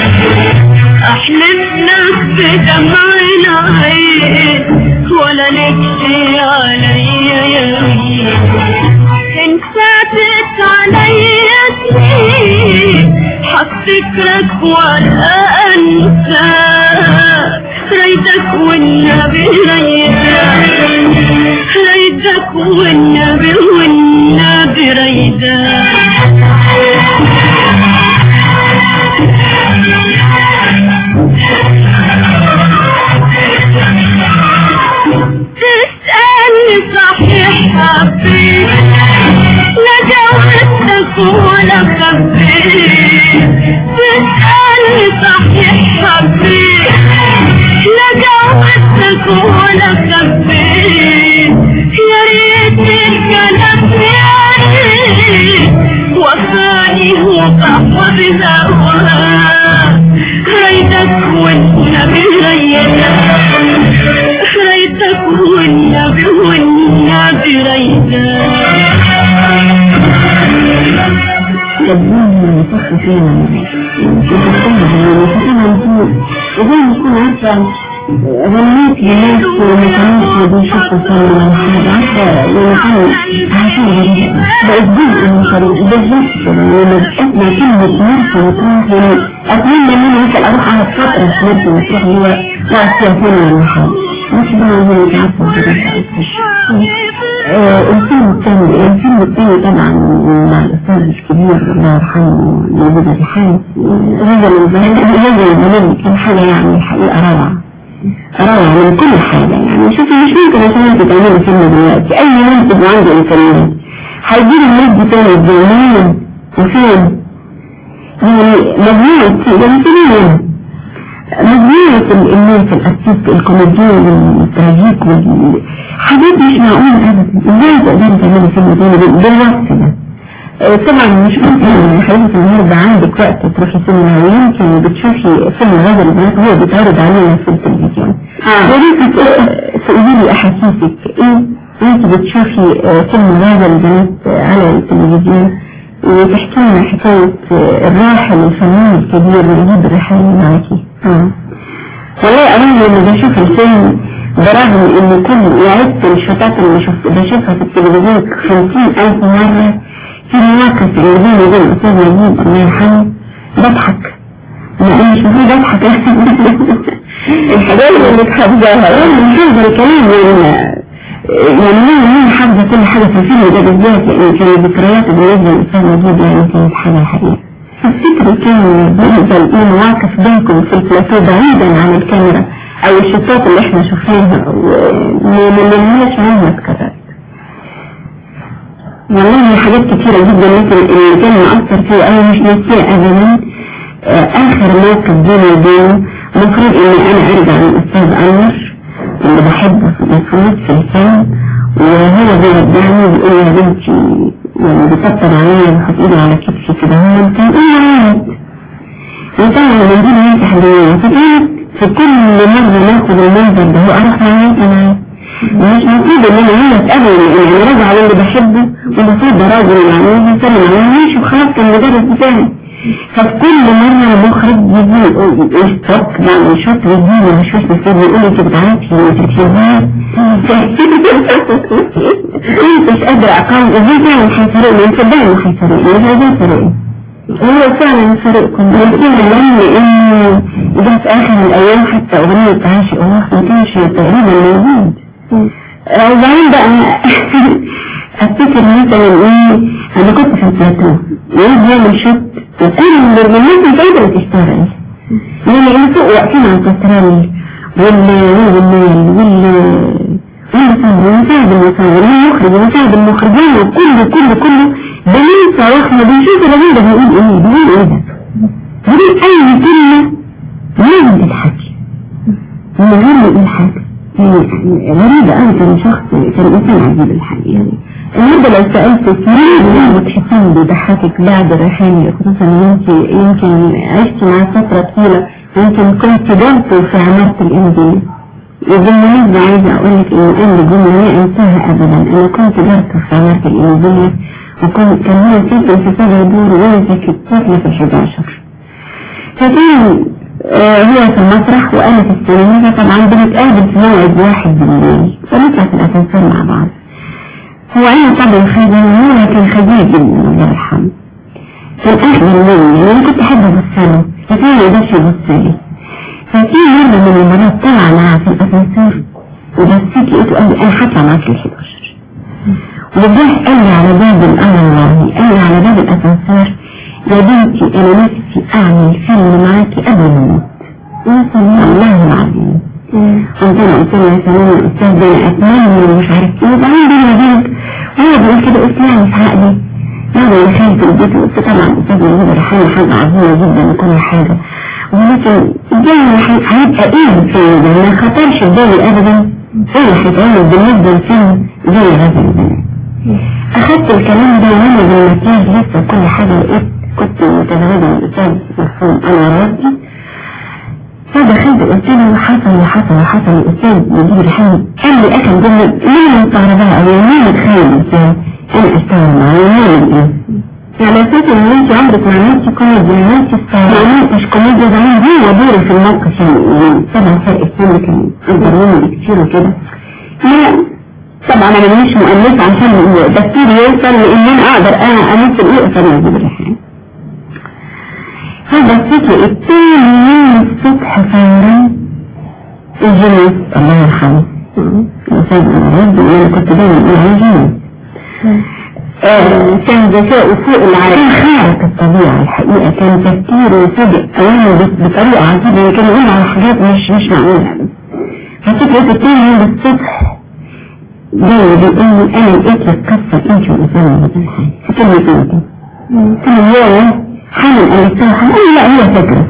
احلف لك بدمع العين ولا لك شي عليا يا ان فاتت عليا سنين حفتكرك ولا انساك ريدك والنبي ريدك ريدك والنبي والنبي ريدك تسألني صحيح حبيت لا جاوبتك ولا خبيت تسألني صحيح حبيت لا جاوبتك ولا خبيت يا ريت الكلام يا ريت وفاني وقحط هواك ريتك والنبي ريتك ريتك والنبي والنبي ريتك جدهم يفخ فينا يفخنا يفخنا وزي ما يكون عارفة غنيت لناس ما كانوش بيشوفوا فيلم ولا حاجة عارفة لما كانوا عارفين غريبة بقت جزء من طريق بالظبط كده لما بتسمع كلمة مرسى مطروح يعني أتمنى إن أنا مثلا أروح على فترة في مرسى مطروح اللي هو قاعد فيها سنة ولا حاجة مش بقى زي ما أنت عارفة كده آه، الفيلم الثاني الفيلم الثاني طبعا مع الأستاذ الكبير الله يرحمه موجود الريحان رجل البلد رجل البلد كان حاجة يعني الحقيقة روعة روعة من كل حاجة يعني شوفي مش ممكن عشان انت تعملي فيلم دلوقتي أي منتج عنده إمكانيات هيجيب المجد تاني بزمان وفين يعني مجموعة تمثيلية مجموعة الناس الأرتيست الكوميديين والتراجيك والحاجات مش معقولة أبدا ازاي تقدري تعملي فيلم تاني بال- بالوقت ده آه، طبعا مش ممكن يا حبيبتي النهارده عندك وقت تروحي سينما ويمكن بتشوفي فيلم غزل البنات هو بيتعرض علينا في التلفزيون يا ريت تق- تقولي لي احاسيسك ايه انت بتشوفي آه، فيلم غزل البنات آه، على التلفزيون وتحكي لنا حكاية آه، الراحل الفنان الكبير نجيب الريحاني معاكي اه والله أنا لما بشوف الفيلم برغم إن كل وعدت الشوطات اللي شفت بشوفها في التلفزيون خمسين ألف مرة في المواقف اللي بيني وبين الأستاذ نجيب الله يرحمه بضحك ما مش المفروض أضحك الحاجات اللي بتحفظها أنا حافظة الكلام يعني يعني مين مين حافظة كل حاجة في الفيلم ده بالذات يعني كان ذكرياته بالنسبة للأستاذ نجيب يعني كانت حاجة حقيقة تفتكري كان بيفضل ايه مواقف بينكم في البلاتو بعيدا عن الكاميرا او الشطات اللي احنا شفناها وما ملناش عنها اتكررت والله حاجات كتيرة جدا مثل اللي كان مؤثر فيه انا مش ناسيه ابدا آه، اخر موقف بيني وبينه المفروض اني انا ارجع للاستاذ انور اللي بحبه المفروض في الفيلم وهو بيرجعني بيقول لي يا بنتي يعني بيطبطب عليا ويحط ايده على كتفي كده هو انت ايه معاك وطبعا من دي اللي انت حلوية فكانت في كل مرة ناخد المنظر ده هو اروح معاك انا مش مفروض ان انا هنا اتقابل يعني راجع على اللي بحبه الأستاذ ده راجل يعني يجي يسلم عليه ماشي وخلاص كان المدرس بتاعي ففي كل مرة المخرج يجي يقول يستوك بعمل شوط ويجيني مش مش نسيب يقول لي انت بتعرفي انت بتحبها كنتش قادرة اقاوم ازاي تعمل هيفرقني انت صدقني هيفرقني ازاي فرقني هو فعلا فرقكم لكن لما انه ده في اخر الايام حتى اغنية عاشق وراح ما كانش تقريبا موجود وبعدين بقى افتكر مثلا ايه انا كنت في البلاتو يجي يعمل شوت وكان من الناس مش قادرة تشتغل لان انتوا واقفين على الكتراني وال وال وال والمصور ومساعد المصور والمخرج ومساعد المخرجين وكله كله كله بننسى واحنا بنشوف الراجل ده بيقول ايه بيقول ايه ده بيقول اي كلمة لازم تتحكي من غير ما يقول حاجة يعني غريبة أنا كان شخص كان إنسان عجيب الحقيقة النهارده لو سألت سنين بتحسين بيضحكك بعد رحيلي خصوصا انت يمكن عشت معاه فترة طويلة يمكن كنت جرت في عمارة الإنجيل وبالمناسبة عايزة أقول لك إن أنا الجملة لا أنساها أبدا أنا كنت جرت في عمارة الإنجيل وكنت كان هو ساكن في سبع دور وأنا ساكن ساكنة في الحداشر فكان آه هو في المسرح وأنا في السينما طبعا بنتقابل في موعد واحد بالليل فنطلع في الأسانسير مع بعض هو أنا طبعا خادم وهو كان خجول جدا الله يرحمه كان أهل مني يعني أنا كنت أحب أبصله لكن ما يقدرش يبص لي ففي مرة من المرات طلع معاه في الأسانسير وبصيت لقيته قال لي أنا هطلع معاك ل 11 وجه قال لي على باب الأمر والله قال لي على باب الأسانسير يا بنتي أنا نفسي أعمل فيلم معاكي قبل ما أموت وصلى الله العظيم كنت أنا قلت له يا سلام الأستاذ ده أنا أتمنى ومش عارف إيه وبعدين بيني وبينك وهو بيقول كده قلت يعني في عقلي ماذا أنا خايف البيت وقلت طبعا الأستاذ موجود ريحان حاجة عظيمة جدا وكل حاجة ولكن الجاي هيبقى إيه الفيلم ده ما خطرش في بالي أبدا إيه اللي هيتعمل بالنسبة للفيلم زي هذا البنات أخدت الكلام ده وأنا بالمكياج لسه كل حاجة لقيت كنت متزوجة من الأستاذ مرحوم أنور ربي فدخلت قلت له حصل وحصل وحصل الأستاذ مدير ريحان قال لي أكل جملة مين مستغربها أو مين متخيل إزاي أنا أشتغل معاه ومين إيه يعني أساس إن أنت عمرك ما عملتي كوميديا ما عملتش ما عملتش كوميديا زمان هو دوري في الموقف يعني طبعا فرق السن كان أكبر مني بكتير وكده لا طبعا أنا مش مؤلفة عشان تفكيري يوصل لإن أنا أقدر أنا أمثل إيه أقدر أجيب الريحان هذا الفكر التاني يوم الصبح فورا الجنس الله يرحمه الأستاذ أنا ربي وأنا كنت دايما أقول عليه جنس كان ذكاؤه فوق العالم خارق الطبيعة الحقيقة كان تفكيره وفجأ أولا بطريقة عجيبة كان يقول على حاجات مش مش معقولة ففكرة التاني يوم الصبح جاي بيقول لي أنا لقيت لك قصة أنت والأسامة بدل حاجة في كلمة أنت كان يوم حامل أنا الصراحة أنا لا هي فكرة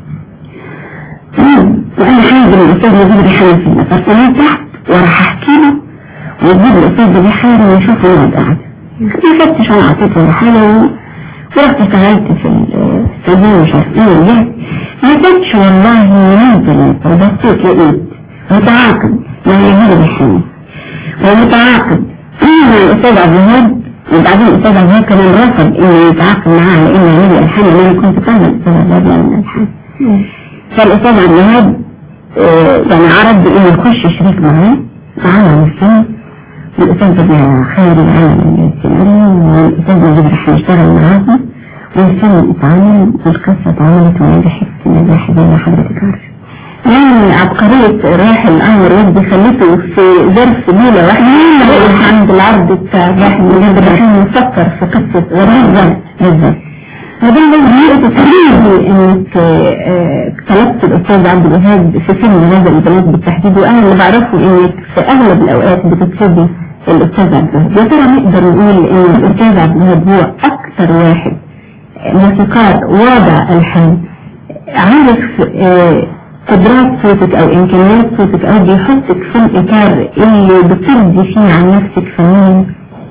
وأنا حاجة من الأستاذ نجيب ريحان في الأبارتمان تحت وراح أحكي له ويجيب الأستاذ ريحان ويشوف وين قاعد ما خدتش أنا أعطيته ريحان ورحت اشتغلت في السجين مش عارف ايه ورجعت ما كنتش والله ينزل وبصيت لقيت متعاقد مع يجيب ريحان ومتعاقد أنا الأستاذ عبد الوهاب وبعدين الأستاذ عبد الوهاب كمان رفض إنه يتعاقد معاه لأنه يعمل الحان لأن أنا كنت طالب الأستاذ عبد الوهاب يعمل الحان فالأستاذ عبد الوهاب يعني عرض إنه يخش شريك معاه معاه الفيلم والأستاذ ابن خيري عمل السيناريو والأستاذ نجيب رح يشتغل معاهم والفيلم اتعمل والقصة اتعملت ونجحت نجاح زي ما حضرتك عارفة يعني عبقرية راحل أنور ودي خليته في ظرف ليلة واحدة عند العرض بتاع راحل مجد الرحيم نفكر في قصة بالظبط بالظبط هذا هو تقريبي انك طلبت الاستاذ عبد الوهاب في فيلم هذا البنات بالتحديد وانا اللي بعرفه انك في اغلب الاوقات بتكتبي الاستاذ عبد الوهاب يا ترى نقدر نقول ان الاستاذ عبد الوهاب هو اكثر واحد موسيقار واضع الحان عارف قدرات صوتك او امكانيات صوتك او بيحطك في الاطار اللي بترضي فيه عن نفسك فنيا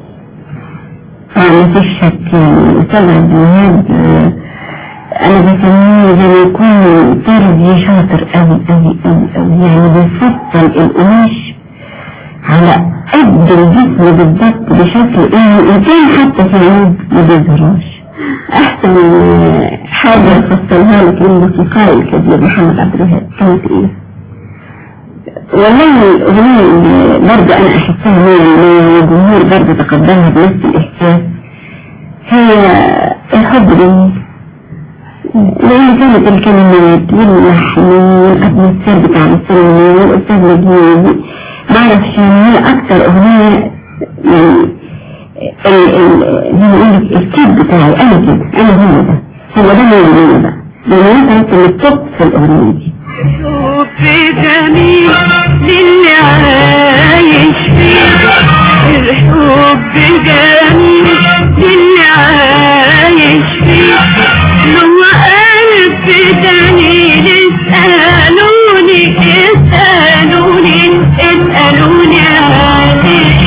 ما فيش شك الاستاذ عبد الوهاب انا بسميه زي ما يكون تربي شاطر قوي قوي قوي قوي يعني بيفصل القماش على قد الجسم بالضبط بشكل انه الانسان حتى في العيد ما بيظهرهاش احسن حاجة فصلها لك الموسيقى الكبير محمد عبد الوهاب كانت ايه والله الأغنية اللي برضه أنا أحسها مية والجمهور برضه تقبلها بنفس الإحساس هي الحب جميل لأن كانت الكلمات واللحن والأتموسفير بتاع السينما والأستاذ نجيب معرفش هي أكتر أغنية يعني ال ال زي ما أقول لك الكيد بتاعي أنا كده أنا هو ده هو ده هو الأغنية بقى لأن أنا كانت اللي التوب في الأغنية دي حب جميل للي عايش فيه الحب جميل للي عايش فيه لو قلب دليل اسألوني اسألوني اسألوني عليه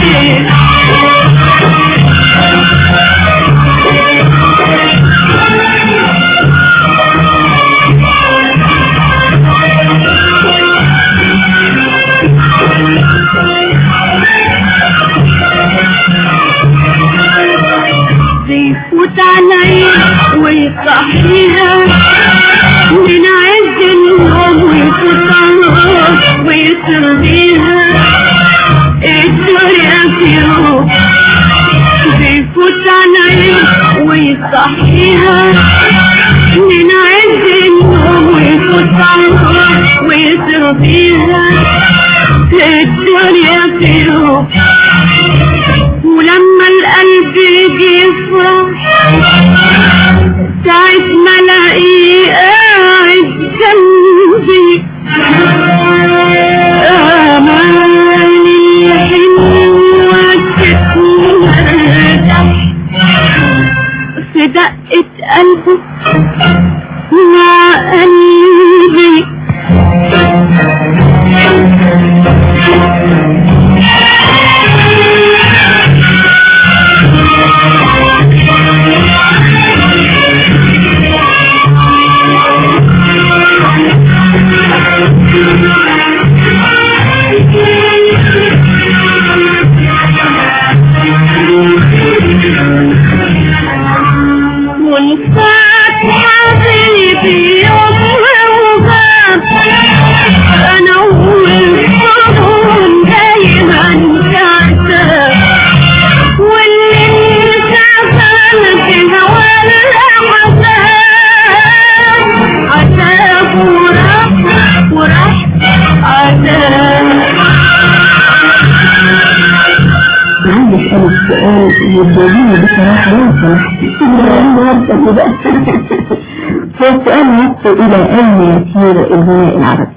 بيفوت عليا ويصحيها من عز النوم ويفوت عليها ويسربيها الدنيا في روح بيفوت عليا ويصحيها من عز النوم ويفوت عليها ويسربيها الدنيا في روح ولما القلب يجي يفرح ساعة ما الاقيه قاعد جنبي اماني حلوة تتمرجح في دقة قلبه مع قلبي ونفات حبيبي يوم وغاب انا والحضن دايما تعتاب واللي انشغل في هوى العذاب عذاب وراح وراح عذاب عندي أسألك سؤال يدوني بصراحة لو سمحتي النهاردة كده هو السؤال نفسه إلى أين يسير الغناء العربي؟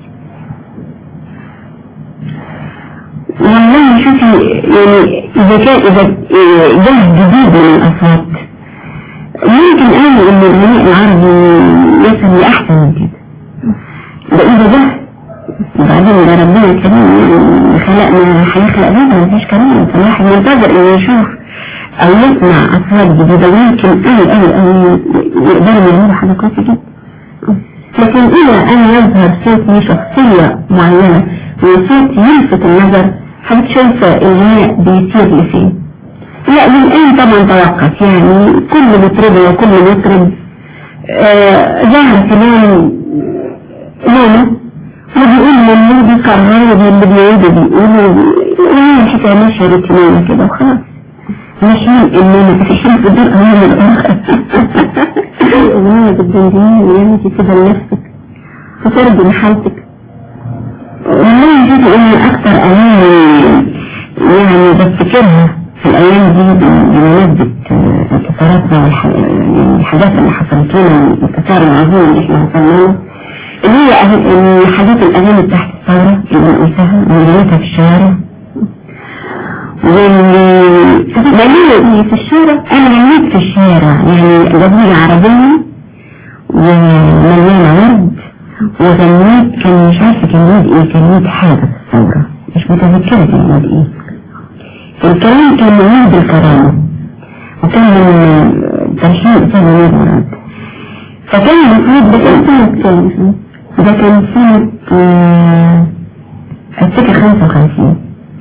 والله شوفي يعني إذا كان إذا ده جديد من الأصوات ممكن أقول إن الغناء العربي يصل لأحسن من كده ده إذا ده وبعدين ده ربنا كريم يعني خلقنا هيخلق بينا مفيش كلام فالواحد ينتظر انه يشوف او يسمع اصوات جديدة ويمكن اوي اوي اوي يقدروا يعملوا حاجة كويسة جدا لكن اذا ان يظهر صوت من شخصية معينة وصوت يلفت النظر حضرتك شايفة الغناء بيصير لفين لا للآن طبعا توقف يعني كل مطربة وكل مطرب آه ظهر كمان لونه وبيقول للي بيكرر واللي بيعيد بيقول وهي الحكاية ماشية روتينية كده وخلاص ماشيين اننا في حين في الدرء من الاخر اغنية بالدندين ويمشي كده لنفسك فترجم حالتك والله شوفي ان اكتر اغاني يعني بفتكرها في الايام دي بمناسبة انتصاراتنا والحاجات اللي حصلت لنا الانتصار العظيم اللي احنا وصلنا له اللي هي أغ- حاجات الأغاني تحت الثورة اللي قلتها اللي في الشوارع واللي في الشارع أنا غنيت في الشارع يعني جمهورية عربية ومليانة ورد وغنيت كان مش عارفة كان يد ايه كان يد حاجة في الثورة مش متذكرة كان يد ايه الكلام كان من يد الكرامة وكان من ترشيد أستاذ منير مراد فكان المفروض ده كان سنة كام ده كان سنة آه، افتكر خمسة وخمسين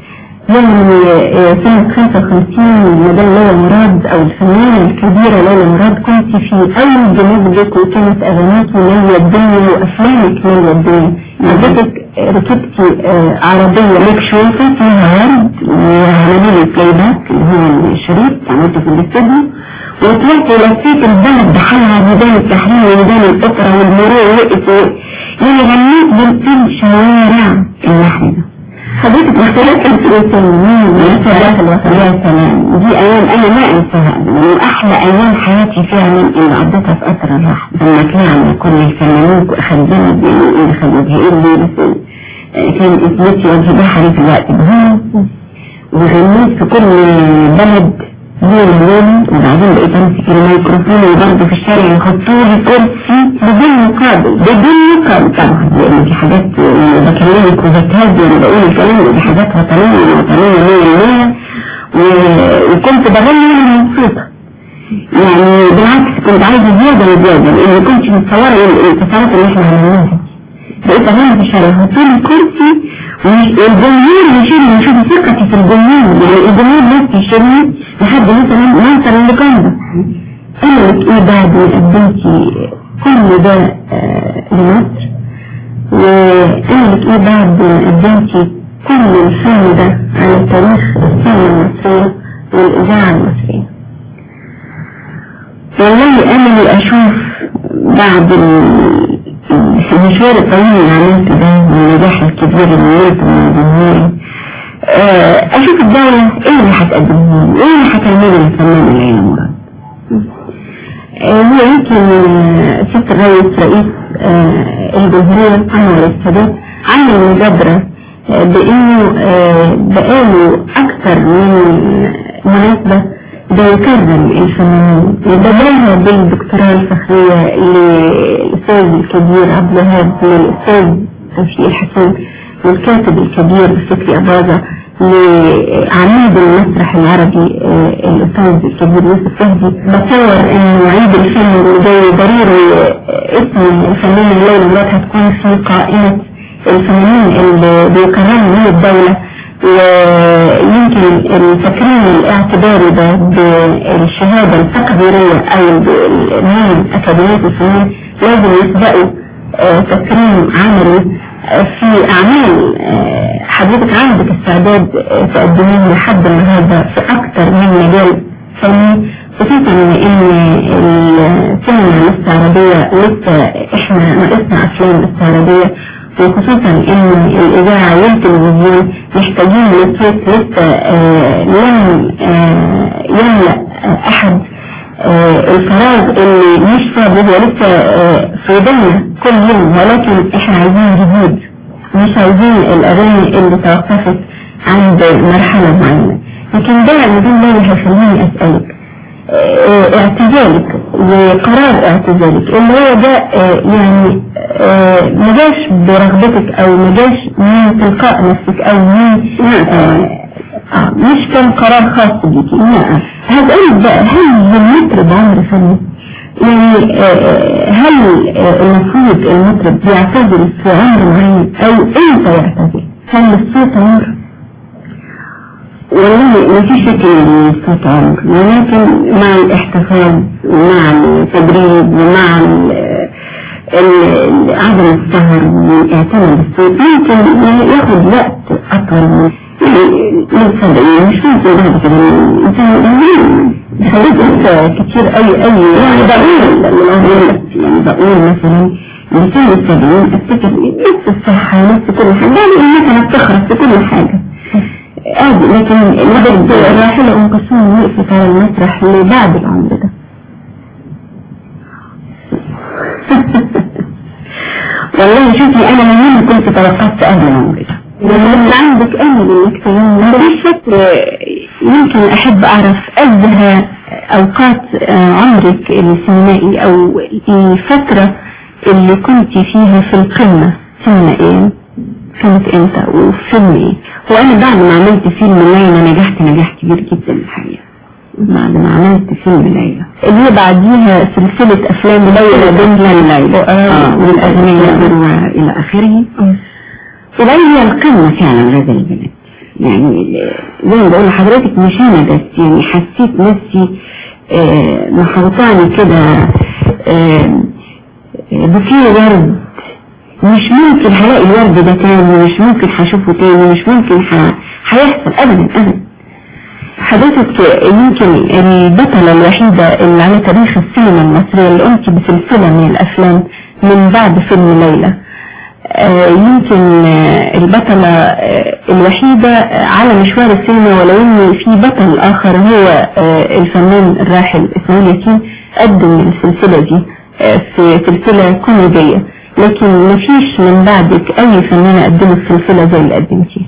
يعني آه، سنة 55 مدام ليلى مراد أو الفنانة الكبيرة ليلى مراد كنت في أول جنازتك وكانت أغانيك مالية الدنيا وأفلامك مالية الدنيا حضرتك آه، ركبتي آه، عربية مكشوفة فيها ورد وعملوا لي بلاي باك اللي هو الشريط عملته في الاستوديو وطلعت ولفيت البلد بحالها ميدان التحرير وميدان الأوبرا والمرور وقفوا يعني غنيت بال- في شوارع اللحن ده حضرتك اختلاف الفلسطينيين والثلاث الوطنية سلام دي ايام انا ما انساها من احلى ايام حياتي فعلا اللي قضيتها في قطر الراحة لما طلعنا كل الفنانين واخدنا اللي خدوا لي بس آه، كان اسمتي وجه بحري في الوقت ده وغنيت في كل بلد يوم يوم وبعدين بقيت امسك الميكروفون وبرضه في الشارع يحطوا لي كرسي بدون مقابل بدون مقابل طبعا لان دي حاجات آه، بكلمك وبتهز وانا بقول الكلام دي حاجات وطنيه وطنيه 100% و- وكنت بغني وانا مبسوطه يعني بالعكس كنت عايزه زياده وزياده لان ما كنتش متصوره الانتصارات اللي احنا عملناها بقيت اغني في الشارع يحطوا لي كرسي والجمهور يشيل يشوف ثقتي في الجمهور يعني الجمهور نفسه يشيلني لحد مثلا ما اوصل اللقاء ده انا لك ايه بعد ما قدمتي كل ده آه، لمصر وانا لك ايه بعد ما قدمتي كل الفن ده على تاريخ السينما المصرية والإذاعة المصرية والله أنا اللي أشوف بعد ال- المشوار الطويل اللي عملته ده والنجاح الكبير اللي نلته من جمهوري آه، أشوف الدولة إيه اللي هتقدمه لي؟ إيه اللي هتعمله للفنان ليلى مراد آه، هو يمكن آه، ست الرئيس رئيس آه، الجمهورية أنور السادات عمل مبادرة آه، بإنه آه، بقاله أكثر من مناسبة بيكرم الفنانين بدأها بالدكتوراه الفخرية للأستاذ الكبير عبد الوهاب للأستاذ توفيق الحسن والكاتب الكبير فكري أباظة لعميد المسرح العربي آه، الأستاذ الكبير يوسف فهدي بتصور إنه عيد الفن اللي جاي ضروري آه، اسم الفنان ليلى مراد هتكون في قائمة الفنانين اللي بيكرموا من الدولة ويمكن التكريم الاعتباري ده بالشهادة التقديرية أو من أكاديمية الفنون لازم يسبقوا آه، تكريم عملي آه، في أعمال آه، حضرتك عندك استعداد آه، تقدميه لحد النهارده في أكثر من مجال فني خصوصا ان السينما الاستعراضية لسه احنا ناقصنا افلام استعراضية وخصوصا ان الاذاعة والتلفزيون محتاجين لصوت لسه آه، لم آه، يملأ آه، احد آه، الفراغ اللي مش فاضي هو لسه آه، في ودنا كل يوم ولكن احنا عايزين جديد مش عايزين الاغاني اللي توقفت عند مرحلة معينة لكن ده الموضوع ده اللي هيخليني اسألك آه، اعتزالك وقرار اعتزالك اللي هو ده آه، يعني آه، ما جاش برغبتك او ما جاش من تلقاء نفسك او من آه، آه، مش كان قرار خاص بيكي لا هسألك بقى هل المطرب عمر فني يعني آه، هل آه، المفروض المطرب بيعتزل في عمر معين او امتى يعتزل هل الصوت عمر والله ما في شك ان الصوت عمر ولكن مع الاحتفاظ ومع التدريب ومع ال- ال- عدم السهر والاعتماد بالصوت ممكن ياخد وقت اطول من يعني من سبعين مش ممكن بعد كده الانسان خليت كتير قوي قوي يعني بقول يعني بقول مثلا لسنة السبعين افتكر نفس الصحة نفس كل حاجة يعني مثلا بتخرج في كل حاجة عادي لكن لقد راحلة أم كلثوم وقفت على المسرح لبعد العمر ده والله شوفي أنا من هنا كنت توقفت قبل العمر ده بس عندك أمل إنك تغني مفيش فكرة يمكن أحب أعرف أزهى أوقات آه، عمرك السينمائي أو الفترة اللي كنت فيها في القمة سينمائيا كانت امتى وفيلم ايه وانا بعد ما عملت فيلم ليلى نجحت نجاح كبير جدا الحقيقة بعد ما عملت فيلم ليلى اللي هي بعديها سلسلة افلام ليلى بنت ليلى اه والاغنية والى اخره وليلى هي القمة فعلا هذا البلد يعني زي ما بقول لحضرتك مش انا بس يعني حسيت نفسي آه، محوطاني كده آه، بوكيه ورد مش ممكن هلاقي الورد ده تاني مش ممكن هشوفه تاني مش ممكن ه- هيحصل ابدا ابدا حضرتك يمكن البطلة الوحيدة اللي على تاريخ السينما المصرية اللي قمت بسلسلة من الأفلام من بعد فيلم ليلى آه، يمكن آه، البطلة آه، الوحيدة آه، على مشوار السينما ولو ان في بطل اخر هو آه، الفنان الراحل اسماعيل ياسين قدم السلسلة دي آه، في سلسلة كوميدية لكن مفيش من بعدك اي فنانة قدمت سلسلة زي اللي قدمتيها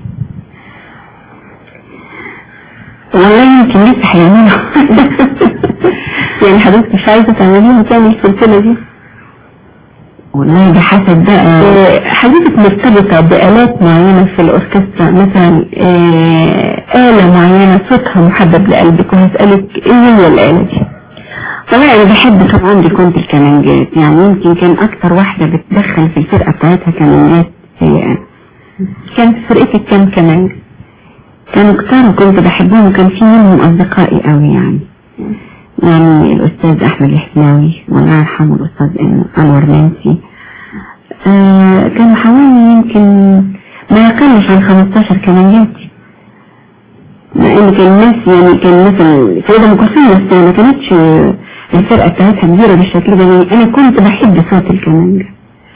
والله يمكن لسه هيعملوا يعني حضرتك مش عايزة تعمليها تاني السلسلة دي والله ده حسب بقى حضرتك مرتبطة بآلات معينة في الأوركسترا مثلا آه، آلة معينة صوتها محبب لقلبك وهسألك ايه هي الآلة دي والله أنا بحب طبعا دي كنت الكمانجات يعني يمكن كان أكتر واحدة بتدخل في الفرقة بتاعتها كمانجات هي أنا كان في فرقتي كام كمانج كانوا كتار وكنت بحبهم وكان في منهم أصدقائي قوي يعني يعني الأستاذ أحمد الحسناوي والله يرحمه الأستاذ إن- أنور منسي آه كانوا حوالي يمكن ما يقلش عن 15 كمانجاتي مع ان كان الناس يعني كان مثلا سيدة ام كلثوم بس ما كانتش آه، الفرقة بتاعتها كبيرة بالشكل ده يعني انا كنت بحب صوت الكمانجة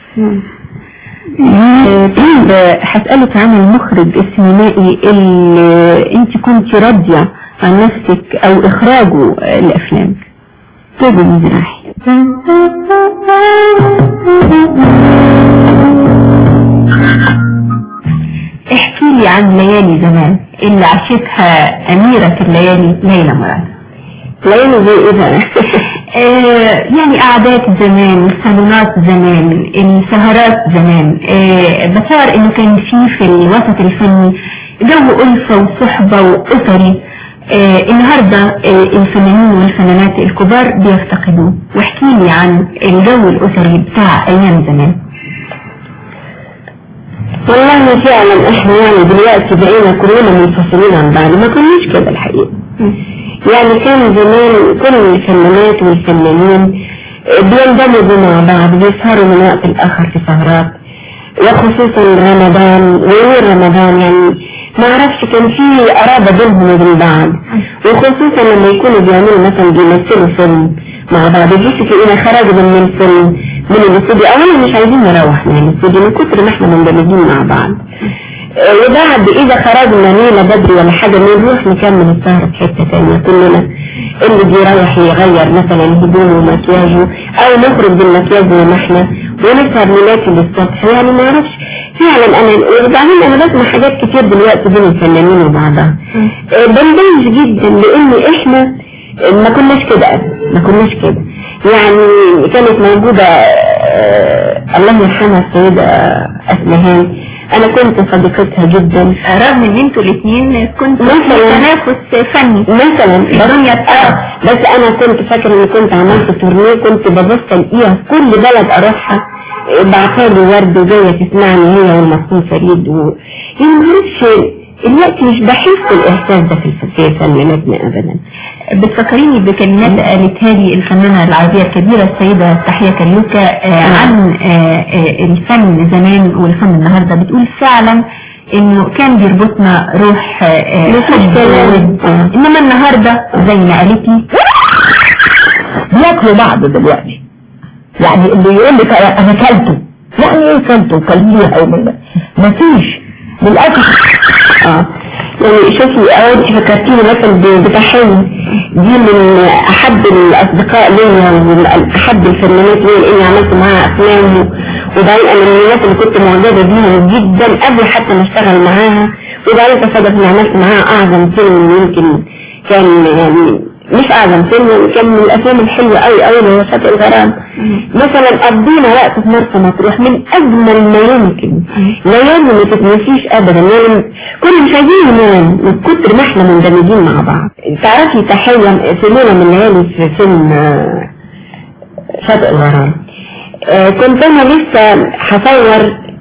آه، طيب آه، هسألك عن المخرج السينمائي اللي انت كنت راضية عن نفسك او اخراجه آه، لافلامك تاج المزراحي احكي لي عن ليالي زمان اللي عاشتها أميرة الليالي ليلى مراد ليالي زي ايه بقى؟ آه يعني قعدات زمان الصالونات زمان السهرات زمان آه بصار انه كان في في الوسط الفني جو ألفة وصحبة وأسري آه النهاردة آه الفنانين والفنانات الكبار بيفتقدوه واحكي لي عن الجو الأسري بتاع أيام زمان والله فعلا احنا يعني دلوقتي بقينا كلنا منفصلين عن بعض ما كناش كده الحقيقة يعني كان زمان كل الفنانات والفنانين بيندمجوا مع بعض بيسهروا من وقت لآخر في سهرات وخصوصا رمضان وغير رمضان يعني ما اعرفش كان في قرابة بينهم وبين بعض وخصوصا لما يكونوا بيعملوا مثلا بيمثلوا فيلم مع بعض يجيش تلاقينا خرجوا من الفيلم من الاستوديو اولا مش عايزين نروح من الاستوديو من كتر ما احنا مندمجين مع بعض آه، وبعد اذا خرجنا ليلة بدري ولا حاجة نروح نكمل السهرة في حتة تانية كلنا اللي بيروح يغير مثلا هدومه ومكياجه او نخرج بالمكياج زي ما احنا ونسهر نلاقي للصبح يعني ما اعرفش فعلا انا وبعدين انا بسمع حاجات كتير دلوقتي بين الفنانين وبعضها آه، بندمج جدا لان احنا ما كناش كده أبدا، ما كناش كده يعني كانت موجودة آه، الله يرحمها السيدة أسمهان أنا كنت صديقتها جدا رغم ان انتوا الاثنين كنتوا في مثلا تنافس فني مثلا الدنيا اه بس انا كنت فاكره اني كنت عملت تورنيه كنت ببص الاقيها في كل بلد اروحها بعتالي ورد وجايه تسمعني هي والمسؤول فريد و... يعني معرفش الوقت مش بحس الاحساس ده في في فناناتنا ابدا بتفكريني بكلمات قالتها لي الفنانة العربية الكبيرة السيدة تحية كلوكة آه، عن آه، آه، الفن زمان والفن النهاردة بتقول فعلا انه كان بيربطنا روح آه، آه، روح حب السلام. وود. آه. انما النهاردة زي ما قالت لي بياكلوا بعض دلوقتي يعني اللي يقول لك انا أنا كلته يعني ايه كلته كلتيها او من ما فيش للاسف اه يعني شوفي اه انت فكرتيني مثلا ب- بتحية دي من احب الاصدقاء ليا واحب الفنانات ليا لاني عملت معاها افلام و- وبعدين انا من الناس اللي كنت معجبة بيها جدا قبل حتى ما اشتغل معاها وبعدين تصادف اني عملت معاها اعظم فيلم يمكن كان يعني مش اعظم فيلم كان من الافلام الحلوة قوي قوي اللي هو شاطئ الغرام مثلا قضينا وقت في مرسى مطروح من اجمل ما يمكن ليالي ما تتنسيش ابدا يعني كنا مش عايزين ننام من كتر ما احنا مندمجين مع بعض تعرفي تحية في ليلة من الليالي في فيلم آه، شاطئ الغرام آه، كنت انا لسه هصور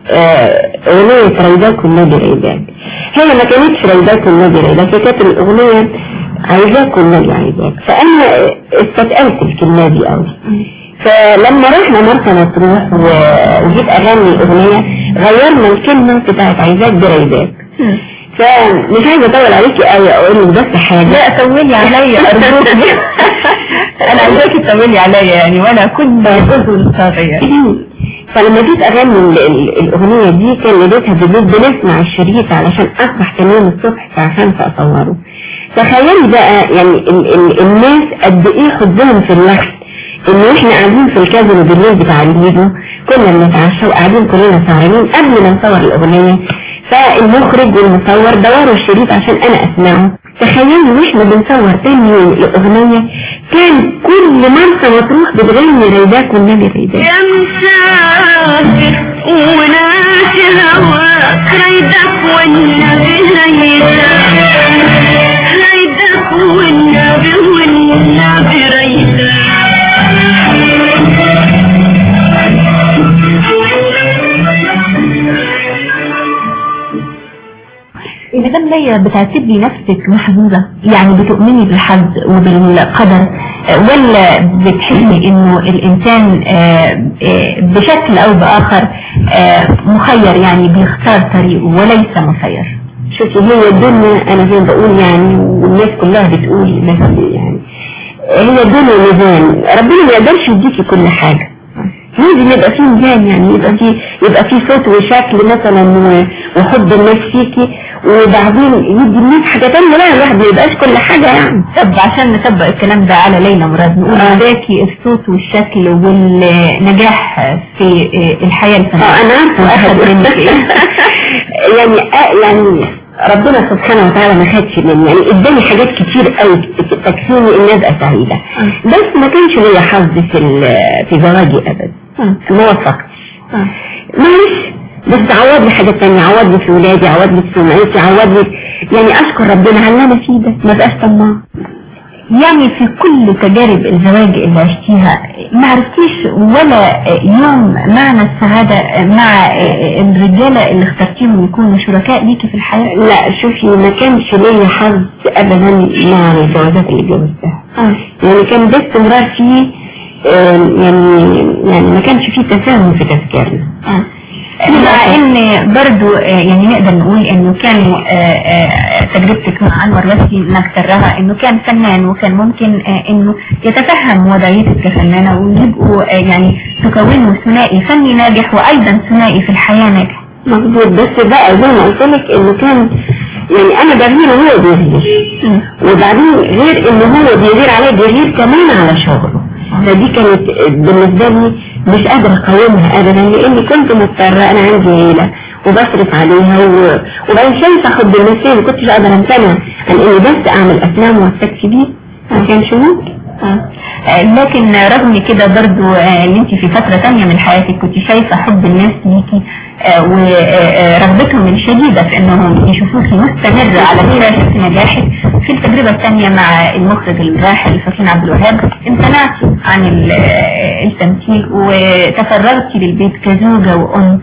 آه، أغنية ريداك والنبي ريداك هي ما كانتش ريداك والنبي ريداك هي كانت الأغنية عايزاك والنبي عايزاك فأنا استثقلت الكلمة دي قوي فلما رحنا مرسى مطروح و- وجيت أغني الأغنية غيرنا الكلمة بتاعت عايزاك بريداك فمش عايزة أطول عليكي قوي أقول لك بس حاجة لا طولي عليا ارجوك انا عايزاكي تطولي عليا يعني وانا كل جزء صغير فلما جيت اغني ال- ال- الاغنية دي كان ليلتها بالليل بنسمع الشريط علشان اصبح تاني يوم الصبح عشان اصوره تخيلي بقى يعني ال ال الناس قد ايه خدهم في اللحن ان احنا قاعدين في الكازينو بالليل بتاع الفيديو كنا بنتعشى وقاعدين كلنا سهرانين قبل ما نصور الاغنية فالمخرج والمصور دوروا الشريط عشان انا اسمعه تخيلوا واحنا بنصور تاني يوم الاغنية كان كل مرسى مطروح بتغني ريداك والنبي ريداك يا مسافر وناسي هواك ريدك والنبي ريدك ريدك والنبي والنبي ريدك المدام ليا بتعتبري نفسك محظوظة يعني بتؤمني بالحظ وبالقدر آه، ولا بتحسي انه الانسان آه، آه، بشكل او باخر آه، مخير يعني بيختار طريقه وليس مسير شوفي هي الدنيا انا زي ما بقول يعني والناس كلها بتقول بس يعني هي الدنيا ميزان ربنا ما يقدرش يديكي كل حاجة لازم يبقى فيه ميزان يعني يبقى فيه يبقى فيه صوت وشكل مثلا و- وحب الناس فيكي وبعدين يدي الناس حاجة تانية لا الواحد ما يبقاش كل حاجة يعني طب عشان نطبق الكلام ده على ليلى مراد نقول آه. ذاكي الصوت والشكل والنجاح في آه، الحياة اه الفنية انا عارفة واخد منك ايه يعني آه يعني ربنا سبحانه وتعالى ما خدش مني يعني اداني حاجات كتير قوي تكفيني ان ابقى سعيدة بس ما كانش ليا حظ في ال- في زواجي ابدا ما وفقتش معلش بس عوض لي حاجة تانية عوض لي في ولادي عوض لي في سمعتي عوض لي يعني اشكر ربنا على اللي انا فيه ده ما بقاش طماع يعني في كل تجارب الزواج اللي عشتيها ما عرفتيش ولا يوم معنى السعادة مع الرجالة اللي اخترتيهم يكونوا شركاء ليكي في الحياة لا شوفي ما كانش ليا حظ ابدا مع الجوازات اللي اتجوزتها يعني كان باستمرار فيه آم، يعني يعني ما كانش فيه تفاهم في تفكيرنا مع ان برضو آه، يعني نقدر نقول انه كان آه، آه، تجربتك مع انور وسي نكترها انه كان فنان وكان ممكن آه، انه يتفهم وضعيتك كفنانة ويبقوا آه، يعني تكونوا ثنائي فني ناجح وايضا ثنائي في الحياة ناجح مظبوط بس بقى زي ما قلت لك انه كان يعني انا بغير وهو بيغير وبعدين غير ان هو بيغير عليا بيغير كمان على شغله فدي كانت بالنسبة لي مش قادرة اقاومها ابدا لاني كنت مضطرة انا عندي عيلة وبصرف عليها و... وبعدين شايفة اخد بالنسبة ما كنتش اقدر امتنع عن اني بس اعمل افلام واستكفي بيه ما كانش ممكن آه، لكن رغم كده برضو آه، ان انت في فترة تانية من حياتك كنت شايفة حب الناس ليكي آه، ورغبتهم الشديدة في انهم يشوفوكي مستمرة على شاشة نجاحك في التجربة الثانية مع المخرج الراحل فكين عبد الوهاب امتنعتي عن ال- آه، التمثيل وتفرغتي للبيت كزوجة وام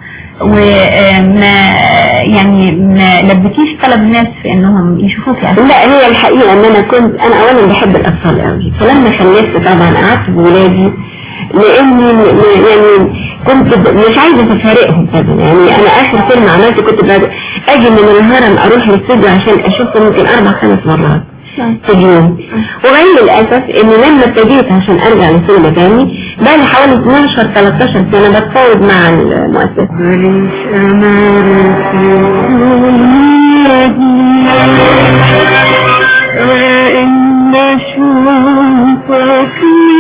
وما يعني ما لبتيش طلب الناس في انهم يشوفوكي على لا هي الحقيقة ان انا كنت انا اولا بحب الاطفال قوي فلما خلفت طبعا قعدت بولادي لاني م- م- يعني كنت ب- مش عايزة افارقهم ابدا يعني انا اخر فيلم عملته كنت بعد اجي من الهرم اروح الاستوديو عشان اشوفه ممكن اربع خمس مرات في اليوم وغير للاسف ان لما ابتديت عشان ارجع للسينما تاني بقى لي حوالي 12 13 سنة بتفاوض مع المؤسسة وإن أشوفك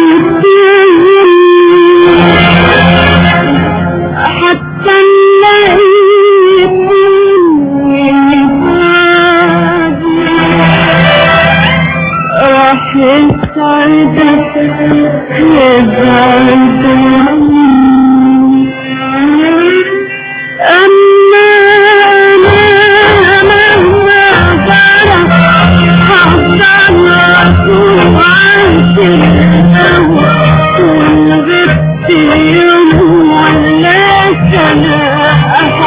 حتى الليل راح يسعدك يسعدك أما أنا مهما جرى حصلت وعشت الهوى والغبت يوم ولا سنة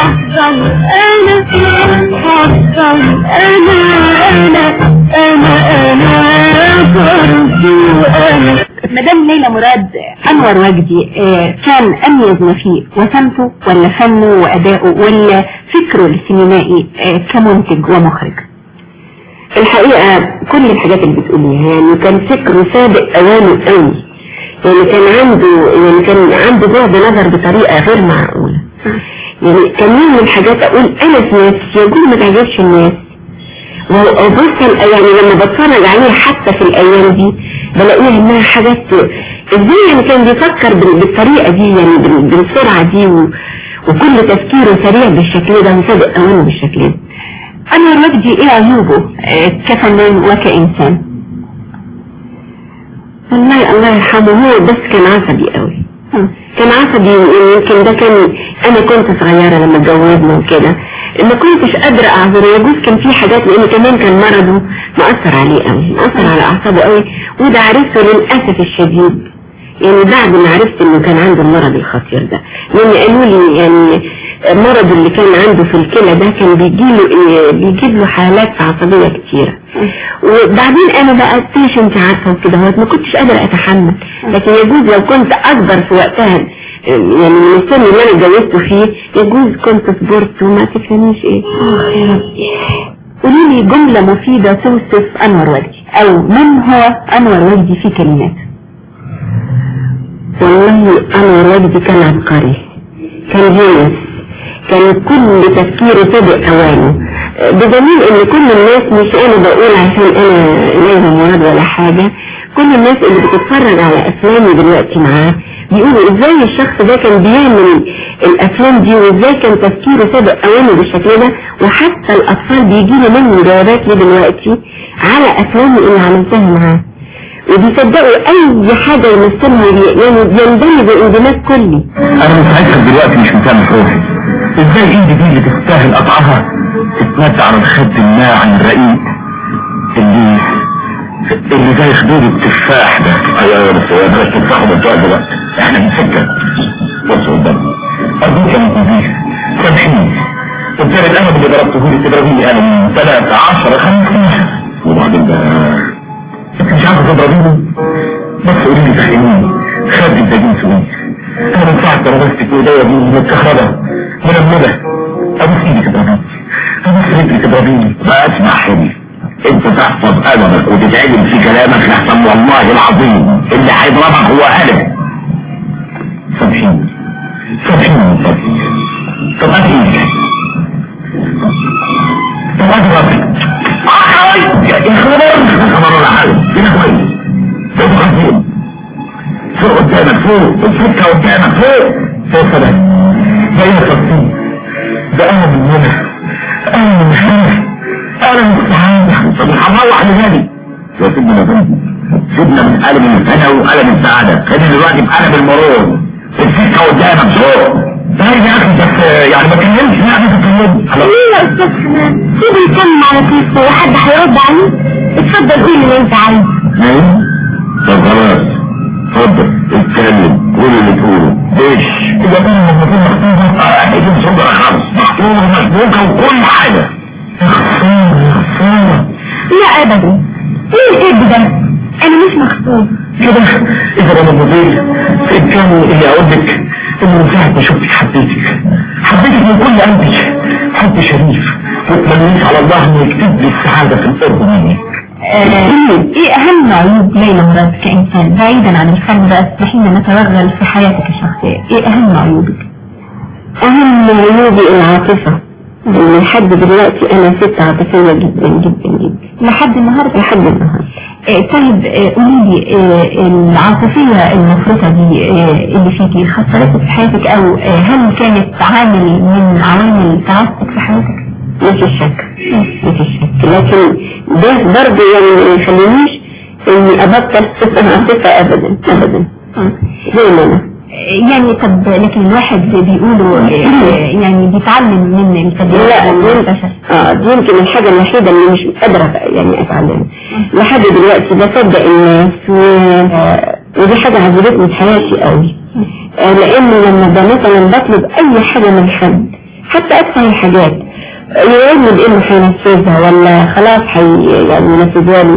مدام ليلى مراد انور وجدي آه، كان اميز ما فيه وسمته ولا فنه واداؤه ولا فكره السينمائي آه، كمنتج ومخرج الحقيقة كل الحاجات اللي بتقوليها يعني كان فكره سابق اوانه قوي يعني كان عنده يعني كان عنده بعد نظر بطريقة غير معقولة يعني كان من الحاجات اقول انا في نفسي يقول ما تعجبش الناس وبصل يعني لما بتفرج عليها حتى في الايام دي بلاقيها انها حاجات ازاي يعني كان بيفكر بال- بالطريقة دي يعني بال- بالسرعة دي و... وكل تفكيره سريع بالشكل ده وسابق اوانه بالشكل ده انور وجدي ايه عيوبه آه، كفنان وكإنسان والله الله يرحمه هو بس كان عصبي قوي كان عصبي يمكن ده كان انا كنت صغيرة لما اتجوزنا وكده ما كنتش قادرة اعذره يجوز كان في حاجات لان كمان كان مرضه مأثر عليه قوي مأثر على اعصابه قوي وده عرفته للأسف الشديد يعني بعد ما عرفت انه كان عنده المرض الخطير ده لان قالوا لي يعني مرض اللي كان عنده في الكلى ده كان بيجيله إيه بيجيب له حالات عصبية كتيرة وبعدين انا بقى تيش انت عارفة وكده هو ما كنتش قادرة اتحمل لكن يجوز لو كنت اكبر في وقتها يعني من السن اللي انا اتجوزته فيه يجوز كنت صبرت وما تفهميش ايه قولي لي جملة مفيدة توصف انور وجدي او من هو انور وجدي في كلمات والله انا وجدي كان عبقري كان جينيس كان كل تفكيره سابق اوانه بدليل ان كل الناس مش انا بقول عشان انا ليلى مراد ولا حاجة كل الناس اللي بتتفرج على افلامي دلوقتي معاه بيقولوا ازاي الشخص ده كان بيعمل الافلام دي وازاي كان تفكيره سابق اوانه بالشكل ده وحتى الاطفال بيجيلي منه جوابات لي دلوقتي على افلامي اللي عملتها معاه وبيصدقوا اي حاجة يمثلها بي- يعني بيندمجوا اندماج كلي انا متعجب دلوقتي مش مكمل روحي ازاي ايدي دي اللي تستاهل قطعها تتمد على الخد الناعم الرقيق اللي اللي زي خدود التفاح ده ايوه بس هو بلاش تفاح ومنطقه دلوقتي احنا بنفكر بص قدامي ارجوك يا مدير سامحيني قلت القلم اللي ضربته لي تضربيني قلم 3 10 15 وبعدين ده انت مش عارف تضربيني بس قولي لي فهميني خد الدجين سويس انا من ساعة ما لبستك ايديا دي متكهربة منملة ابوس ايدي تضربيني ابوس رجلي تضربيني ما اسمع حبي انت تحفظ قلمك وتتعلم في كلامك لحسن والله العظيم اللي هيضربك هو قلم سامحيني سامحيني من فضلك طب هات ايدك طب هات راسك يا خبر خبر ولا حاجة هنا كويس فوق خفيف فوق قدامك فوق الفكة قدامك فوق فوق سلام زي التصوير ده انا من هنا انا من هنا انا مستعان طب هنروح لهادي يا سيدنا نبي سيبنا من قلب الهنا وقلب السعادة خلينا دلوقتي بقلب المرور الفكة قدامك فوق ده يا اخي بس يعني ما تكلمش يعني تتكلم ليه يا استاذ حنان سيبه يتكلم على كيفه وحد هيرد عليه اتفضل قول اللي انت عايزه نعم طب خلاص اتفضل اتكلم قول اللي تقوله ايش اذا كان المفروض مخطوبة اكيد صدر خالص مخطوبة ومسبوكة وكل حاجة يا خسارة يا خسارة لا ابدا ايه الكذب ده انا مش مخطوب كده اذا انا مدير كان اللي اقول لك ان من ساعة ما شفتك حبيتك حبيتك من كل قلبي حب شريف واتمنيت على الله انه يكتب لي السعادة في القرب منك آه، ايه اهم عيوب ليلى مراد كإنسان بعيدا عن الفن بقى اسمحينا نتوغل في حياتك الشخصية ايه اهم عيوبك اهم عيوبي العاطفة ان لحد دلوقتي انا ست عاطفية جدا جدا جدا لحد النهاردة لحد النهاردة آه، طيب آه، قولي لي آه، العاطفية المفرطة دي آه، اللي فيكي خسرتك في حياتك او آه، هل كانت عامل من عوامل تعاستك في حياتك؟ مفيش شك مفيش شك لكن ده برضه يعني ما يخلينيش اني ابطل عاطفة ابدا ابدا زي ما انا يعني طب لكن الواحد بيقولوا آه، يعني بيتعلم من التجربة لا دي والفشل اه دي يمكن الحاجة الوحيدة اللي مش قادرة يعني اتعلمها لحد دلوقتي بصدق الناس و... ودي حاجة عجبتني في حياتي قوي آه لان لما ده مثلا بطلب اي حاجة من حد حتى ادفع الحاجات يقول لي بانه هينفذها ولا خلاص حي يعني ينفذها لي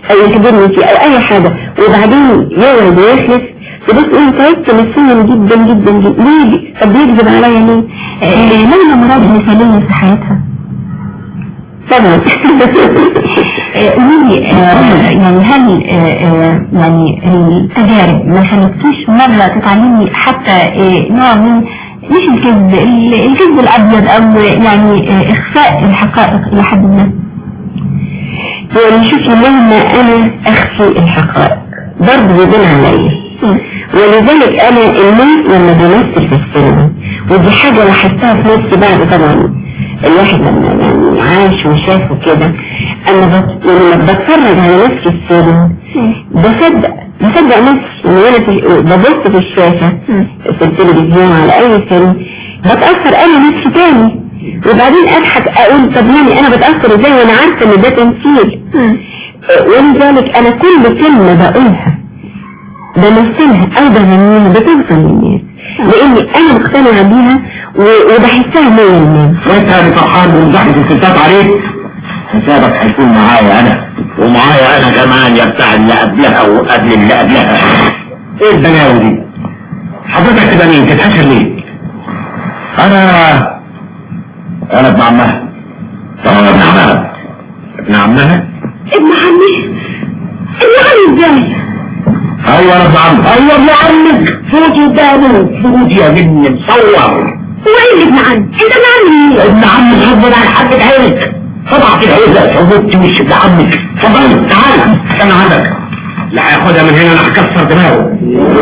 او يخدمني فيه او اي حاجة وبعدين يقعد ويخلص تبص ايه تعبت نفسيا جدا جدا جدا ليه طب بيكذب عليا ليه؟ آه، ليلى مراد مثالية في حياتها طبعا آه، قولي لي آه، يعني هل آه، آه، يعني التجارب ما خلتكيش مرة تتعلمي حتى آه، نوع من مش الكذب ال- الكذب الأبيض أو يعني آه، إخفاء الحقائق إلى حد ما يعني شوفي مهما انا اخفي الحقائق برضه بيبان عليا ولذلك انا الناس لما بمثل في السينما ودي حاجة لاحظتها في نفسي بعد طبعا الواحد لما يعني عاش وشاف وكده انا بت... لما بتفرج على نفسي في السينما بصدق بصدق نفسي ان انا في... ببص في الشاشة في التلفزيون على اي فيلم بتأثر انا نفسي تاني وبعدين اضحك اقول طب يعني انا بتأثر ازاي وانا عارفة ان ده تمثيل ولذلك انا كل كلمة بقولها بمثلها او بغنيها بتوصل للناس لاني انا مقتنعة بيها و- وبحسها مية المية وانت يا فرحان ومزحلق الستات عليك حسابك هيكون معايا انا ومعايا انا كمان يا بتاع اللي قبلها وقبل اللي قبلها ايه البلاوي دي حضرتك تبقى مين تتحشر ليه انا انا ابن عمها طبعا ابن عمها ابن عمها ابن عمي ابن عمي ازاي ايوه انا ابن عمك ايوه ابن عمك صوتي قدامك صوتي يا بني مصور هو ايه اللي ابن عمي انت ابن عمي مين ابن عمك ربنا على حبة عينك طبعا في العيلة فوتت وش ابن عمك تفضل تعال استنى عندك لا هياخدها من هنا انا هكسر دماغه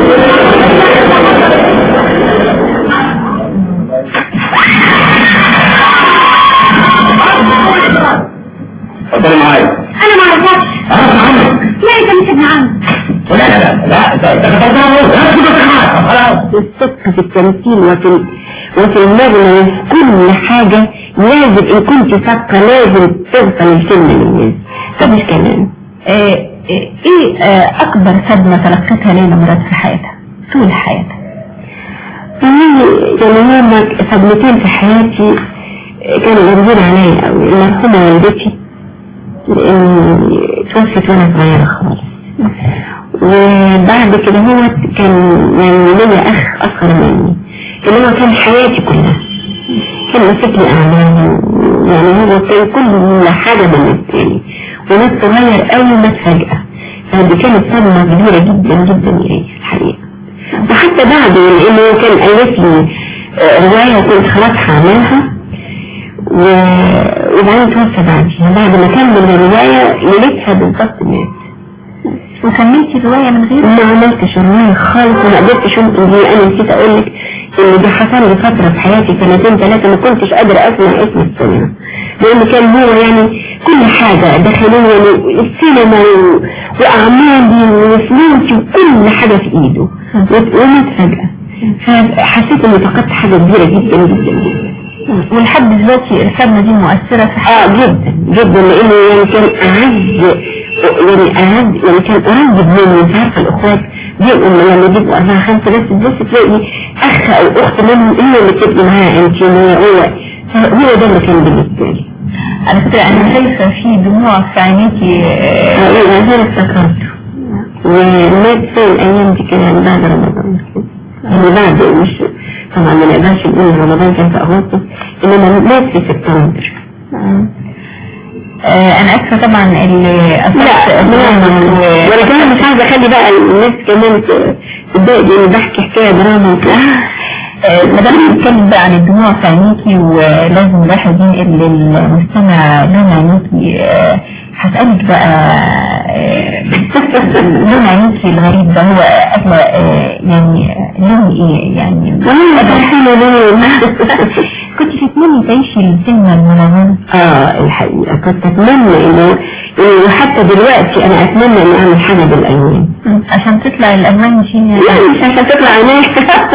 اتفضلي معايا انا ما اعرفكش انا ابن عمك لا انت مش ابن عمي لا لا لا لا انت انت كتبتها اهو لا تسيبك معاك خلاص الصدق في التمثيل وفي ال- وفي المغنى وفي كل حاجة لازم ان كنت صادقة لازم توصل الكلمة للناس ده مش كلام آه، آه، ايه آه، اكبر صدمة تلقتها ليلى مراد في حياتها طول حياتها يعني يعني هما صدمتين في حياتي كانوا غريبين عليا قوي المرحومة والدتي لاني توفت وانا صغيرة خالص وبعد كده هو كان يعني ليا اخ اصغر مني اللي هو كان حياتي كلها كان ماسك لي اعمالي يعني هو كان كل حاجة بالنسبة لي وناس صغير قوي مات فجأة فدي كانت صدمة كبيرة جدا جدا ليا الحقيقة وحتى بعد لانه كان الف لي آه، رواية كنت خلاص هعملها و- وبعدين توفى بعدها بعد ما كمل الرواية ليلتها بالظبط مات وكملتي الرواية من غير ما عملتش رواية خالص وما قدرتش ممكن دي انا نسيت اقول لك ان ده حصل لي فترة في حياتي سنتين ثلاثة ما كنتش قادرة اسمع اسم السينما لان كان هو يعني كل حاجة داخلية يعني السينما و- واعمالي وفلوسي وكل حاجة في ايده و- ومات فجأة فحسيت اني فقدت حاجة كبيرة جدا جدا جدا ولحد دلوقتي الصدمة دي مؤثرة في حياتها اه جدا جدا لانه يعني كان اعز يعني اعز يعني كان قريب مني انت عارفه الاخوات بيبقوا لما بيبقوا اربعه خمسه بس تبص تلاقي اخ او اخت منهم هي اللي تبقي معاها انت هو هو هو ده اللي كان بالنسبه لي على فكرة انا شايفة في دموع في عينيكي آه، حقيقة انا افتكرته ومات في الايام دي كده يعني بعد رمضان يعني بعد مش طبعا ما نقدرش نقول رمضان كان في اغسطس انما مات في سبتمبر آه، انا اسفة طبعا اللي لا اثرت دراما و- وانا كمان مش عايزه اخلي بقى الناس كمان ت- تتضايق لاني بحكي حكايه دراما وكده آه، ما دام بنتكلم بقى عن الدموع في عينيكي ولازم الواحد ينقل للمستمع لون عينيكي آه، هسألك بقى آه، لون عينيكي الغريب ده هو أغلى آه، يعني آه، لون ايه يعني والله فرحانه ليه كنت تتمني تعيشي السينما المنورة اه الحقيقه كنت اتمنى انه إنه حتى دلوقتي انا اتمنى اني اعمل حاجه بالالوان عشان تطلع الألوان دي لا مش عشان تطلع عينيك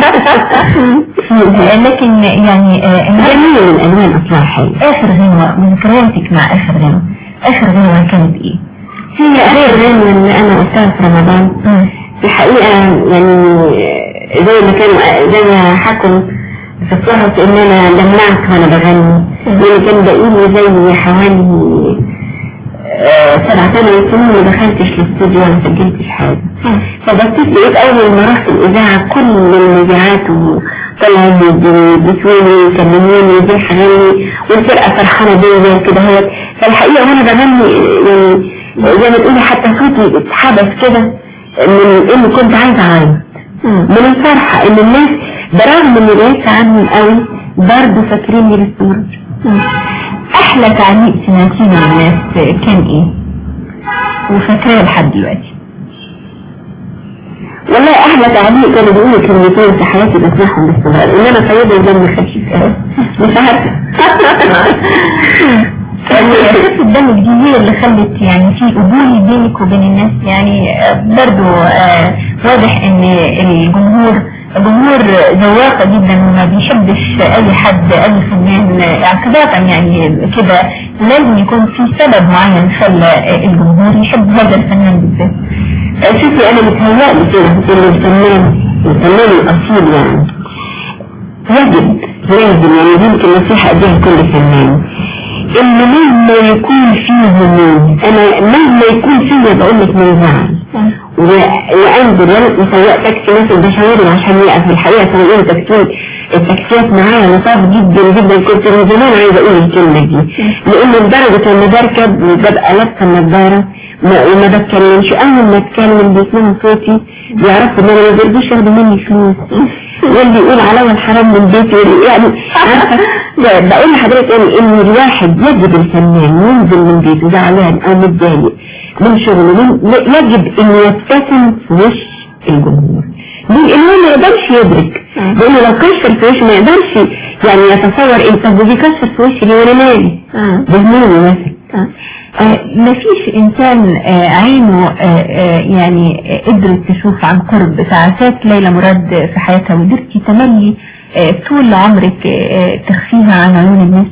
آه، لكن يعني آه، جميل الالوان اصلها حلو آخر غنوة وذكرياتك مع آخر غنوة آخر غنوة كانت ايه؟ هي اخر غنوة اللي انا قلتها في رمضان الحقيقة يعني زي ما كانوا زي ما حكوا في الصحف ان انا دمعت وانا بغني يعني كان بقيلي زي حوالي آه، سبع ثمان سنين ما دخلتش الاستوديو ولا سجلتش حاجة فبصيت لقيت أول ما رحت الإذاعة كل المذيعات وطلعوا بيسوني يكلموني دي حغني والفرقة فرحانة بيا كده هو فالحقيقة وأنا بغني يعني زي ما تقولي حتى صوتي اتحبس كده من إني كنت عايزة أعيط من الفرحة إن الناس برغم إني بعدت عنهم قوي برضه فاكريني باستمرار احلى تعليق سمعتيه من الناس كان ايه وفاكراه لحد دلوقتي والله احلى تعليق كانوا بيقولوا كلمتين في حياتي بسمعهم باستمرار ان انا طيبه ودم خفيف أوي. مش عارفه خفة دمك دي هي اللي خلت يعني في قبول بينك وبين الناس يعني آه، برضو آه، واضح ان الجمهور جمهور ذواقة جدا وما بيحبش اي حد اي فنان اعتباطا يعني كده لازم يكون في سبب معين خلى آه، الجمهور يحب هذا الفنان بالذات شوفي انا متهيألي كده ان الفنان الفنان الاصيل يعني يجب لازم يعني يمكن نصيحة اديها لكل فنان ان مهما يكون فيه هموم انا مهما يكون فيه بقول لك من زعل و- وانزل وانا سواق تاكسي مثلا بشاورهم عشان يقف الحقيقه سواقين تاكسيات التاكسيات معايا لطاف جدا جدا كنت من زمان عايزه اقول الكلمه دي لان لدرجه لما بركب ببقى لابسه النضاره ما- وما بتكلمش اول ما اتكلم بيسمعوا صوتي بيعرفوا ان انا ما بيرضوش ياخدوا مني فلوس واللي يقول عليا الحرام من بيتي واللي- يعني عارفه ب- بقول لحضرتك يعني ان الواحد يجب الفنان ينزل من بيته زعلان او متضايق من شغله من يجب ان يبتسم في وش الجمهور ليه؟ لان هو ما يقدرش يدرك لانه لو كشر في وشه ما يقدرش يعني يتصور ايه طب ودي كشر في وشي ليه وانا مالي بهموني مثلا آه، مفيش انسان آه، عينه آه، آه، يعني آه، قدرت تشوف عن قرب ساعات ليلى مراد في حياتها وقدرتي تملي آه، طول عمرك آه، تخفيها عن عيون الناس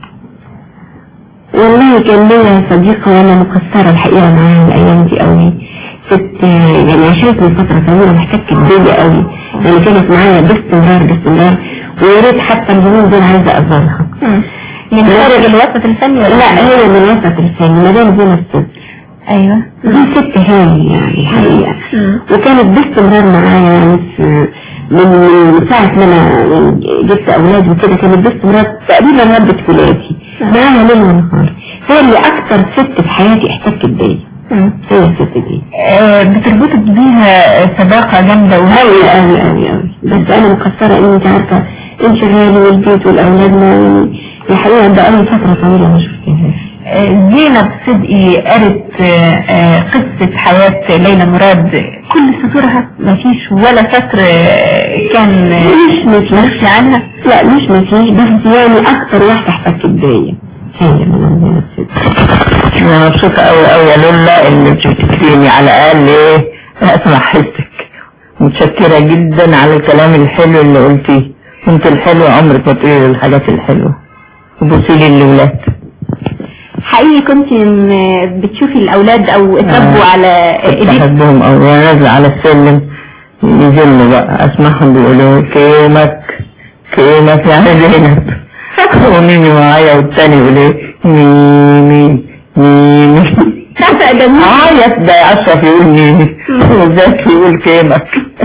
والله كان ليا صديقة وانا مقصرة الحقيقة معاها الايام دي قوي ست يعني عشرتني فترة طويلة محتكت بيا قوي يعني كانت معايا باستمرار باستمرار ويا ريت حتى اليومين دول عايزة ازورها من خارج الوسط الفني ولا لا هي من وسط الفن مدام زينة الست ايوه دي ست هاني يعني الحقيقة وكانت باستمرار معايا يعني في من من ساعة ما انا يعني جبت اولاد وكده كانت باستمرار تقريبا ربة ولادي معايا ليل ونهار هي اللي اكتر ست في حياتي احتكت بيا هي الست دي آه، بتربطك بيها صداقة جامدة قوي وهي قوي قوي قوي بس انا مقصرة ان انت عارفة انشغالي والبيت والاولاد ما يعني الحقيقة بقالي فترة طويلة ما شفتهاش زينب صدقي قرت آه، آه، قصة حياة ليلى مراد كل سطورها مفيش ولا سطر آه، كان آه، مش مفيش مخفي عنها لا مش مفيش بس يعني اكتر واحدة احتكت بيا هي من زينة الست انا مبسوطة قوي قوي يا لولا اللي بتكفيني على الاقل ايه اسمع حسك متشكرة جدا على الكلام الحلو اللي قلتيه انت الحلو عمرك ما تقولي الحاجات الحلوة وبصي لي الاولاد حقيقي كنت م- بتشوفي الأولاد أو اتربوا آه. على كنت إيديك بحبهم قوي وانا نازلة على السلم يزلوا بقى اسمعهم بيقولوا كيمك كيمك يعني زينب وميمي معايا والتاني يقول ايه ميمي ميمي جميل عيط ده اشرف يقول ميمي وزكي يقول كيمك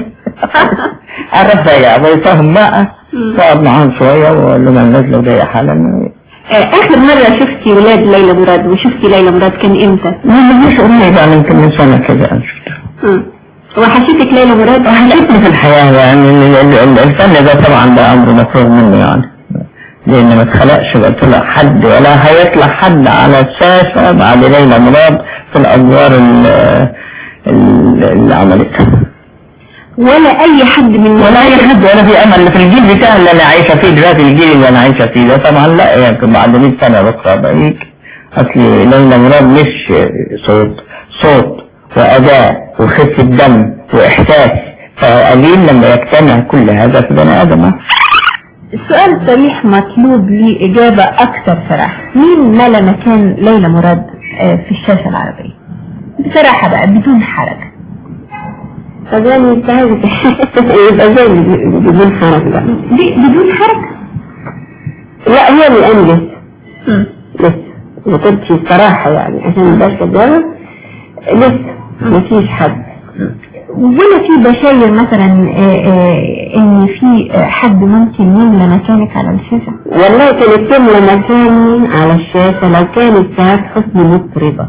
عرف يا ابو يفهم بقى تقعد معاهم شوية واقول لهم انا نازلة وجاية حالا آه، آخر مرة شفتي ولاد ليلى مراد وشفتي ليلى مراد كان إمتى؟ ما مش قريب يعني يمكن من سنة كده انا شفتها مم. وحشتك ليلى مراد؟ حسيتني في الحياة يعني ال- ال- ال- الفن ده طبعا ده أمر مفروغ منه يعني لأن ما اتخلقش بقى طلع حد ولا هيطلع حد على الشاشة بعد ليلى مراد في الأدوار ال- ال- اللي عملتها ولا أي حد من ولا أي حد ولا في أمل في الجيل بتاع اللي أنا عايشة فيه دلوقتي الجيل اللي أنا عايشة فيه ده طبعا لا يعني بعد 100 سنة بكرة بقيك أصل ليلى مراد مش صوت صوت وأداء وخفة دم وإحساس فقليل لما يجتمع كل هذا في بني آدم السؤال صريح مطلوب ليه إجابة أكثر صراحة مين ملا مكان ليلى مراد آه، في الشاشة العربية بصراحة بقى بدون حرج طب يعني انت عايز يبقى زي بدون حرج بقى ليه بدون حرج لا هو اللي انجز لسه ما كنتش الصراحة يعني عشان مبقاش كدابة لسه مفيش حد ولا في بشاير مثلا آه، آه، ان في آه، حد ممكن يملى مكانك على الشاشة والله كانت تملى مكاني على الشاشة لو كانت ساعات حسني مطربة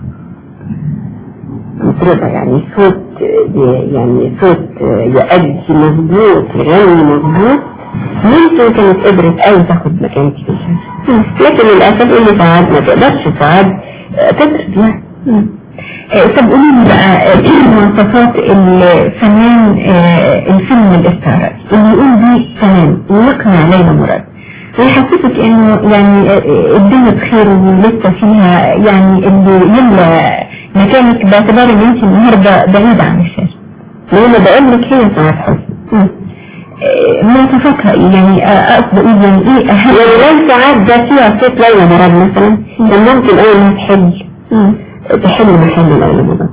مطربة يعني صوت يعني صوت يؤدي مظبوط يغني مظبوط ممكن كانت قدرت أوي تاخد مكانتي في الشاشة لكن للأسف اللي ساعات ما تقدرش ساعات تدرس يعني آه، طب قولي لي بقى آه، ايه مواصفات الفنان آه، الفيلم الاستعراضي اللي يقول دي تمام ويقنع ليلى مراد ويحسسك انه يعني آه، الدنيا بخير ولسه فيها يعني اللي يملى مكانك باعتبار ان انت النهارده بعيدة عن الشاشة لأن بقول لك هي ساعات حسني آه، مواصفاتها ايه يعني آه، اقصد اقول يعني ايه اهم يعني لو ساعات ده فيها صوت ليلى مراد مثلا كان ممكن أول ما تحل مم. تحل محل ليلى مراد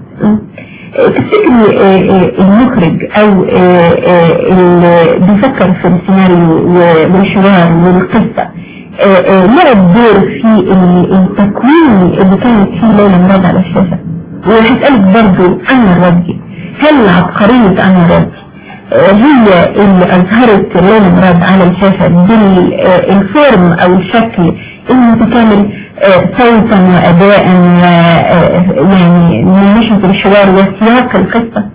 تفتكري آه، آه، المخرج او آه، آه، اللي بيفكر في السيناريو والحوار والقصة آه، آه، لعب دور في ال- التكوين اللي كانت فيه ليلى مراد على الشاشة وهسألك برضو أنا الرجي هل عبقرية أنا الرجي آه، هي اللي أظهرت ليلى مراد على الشاشة بالفورم أو الشكل المتكامل آه، صوتا وأداء و- آه، يعني من ناحية الحوار وسياق القصة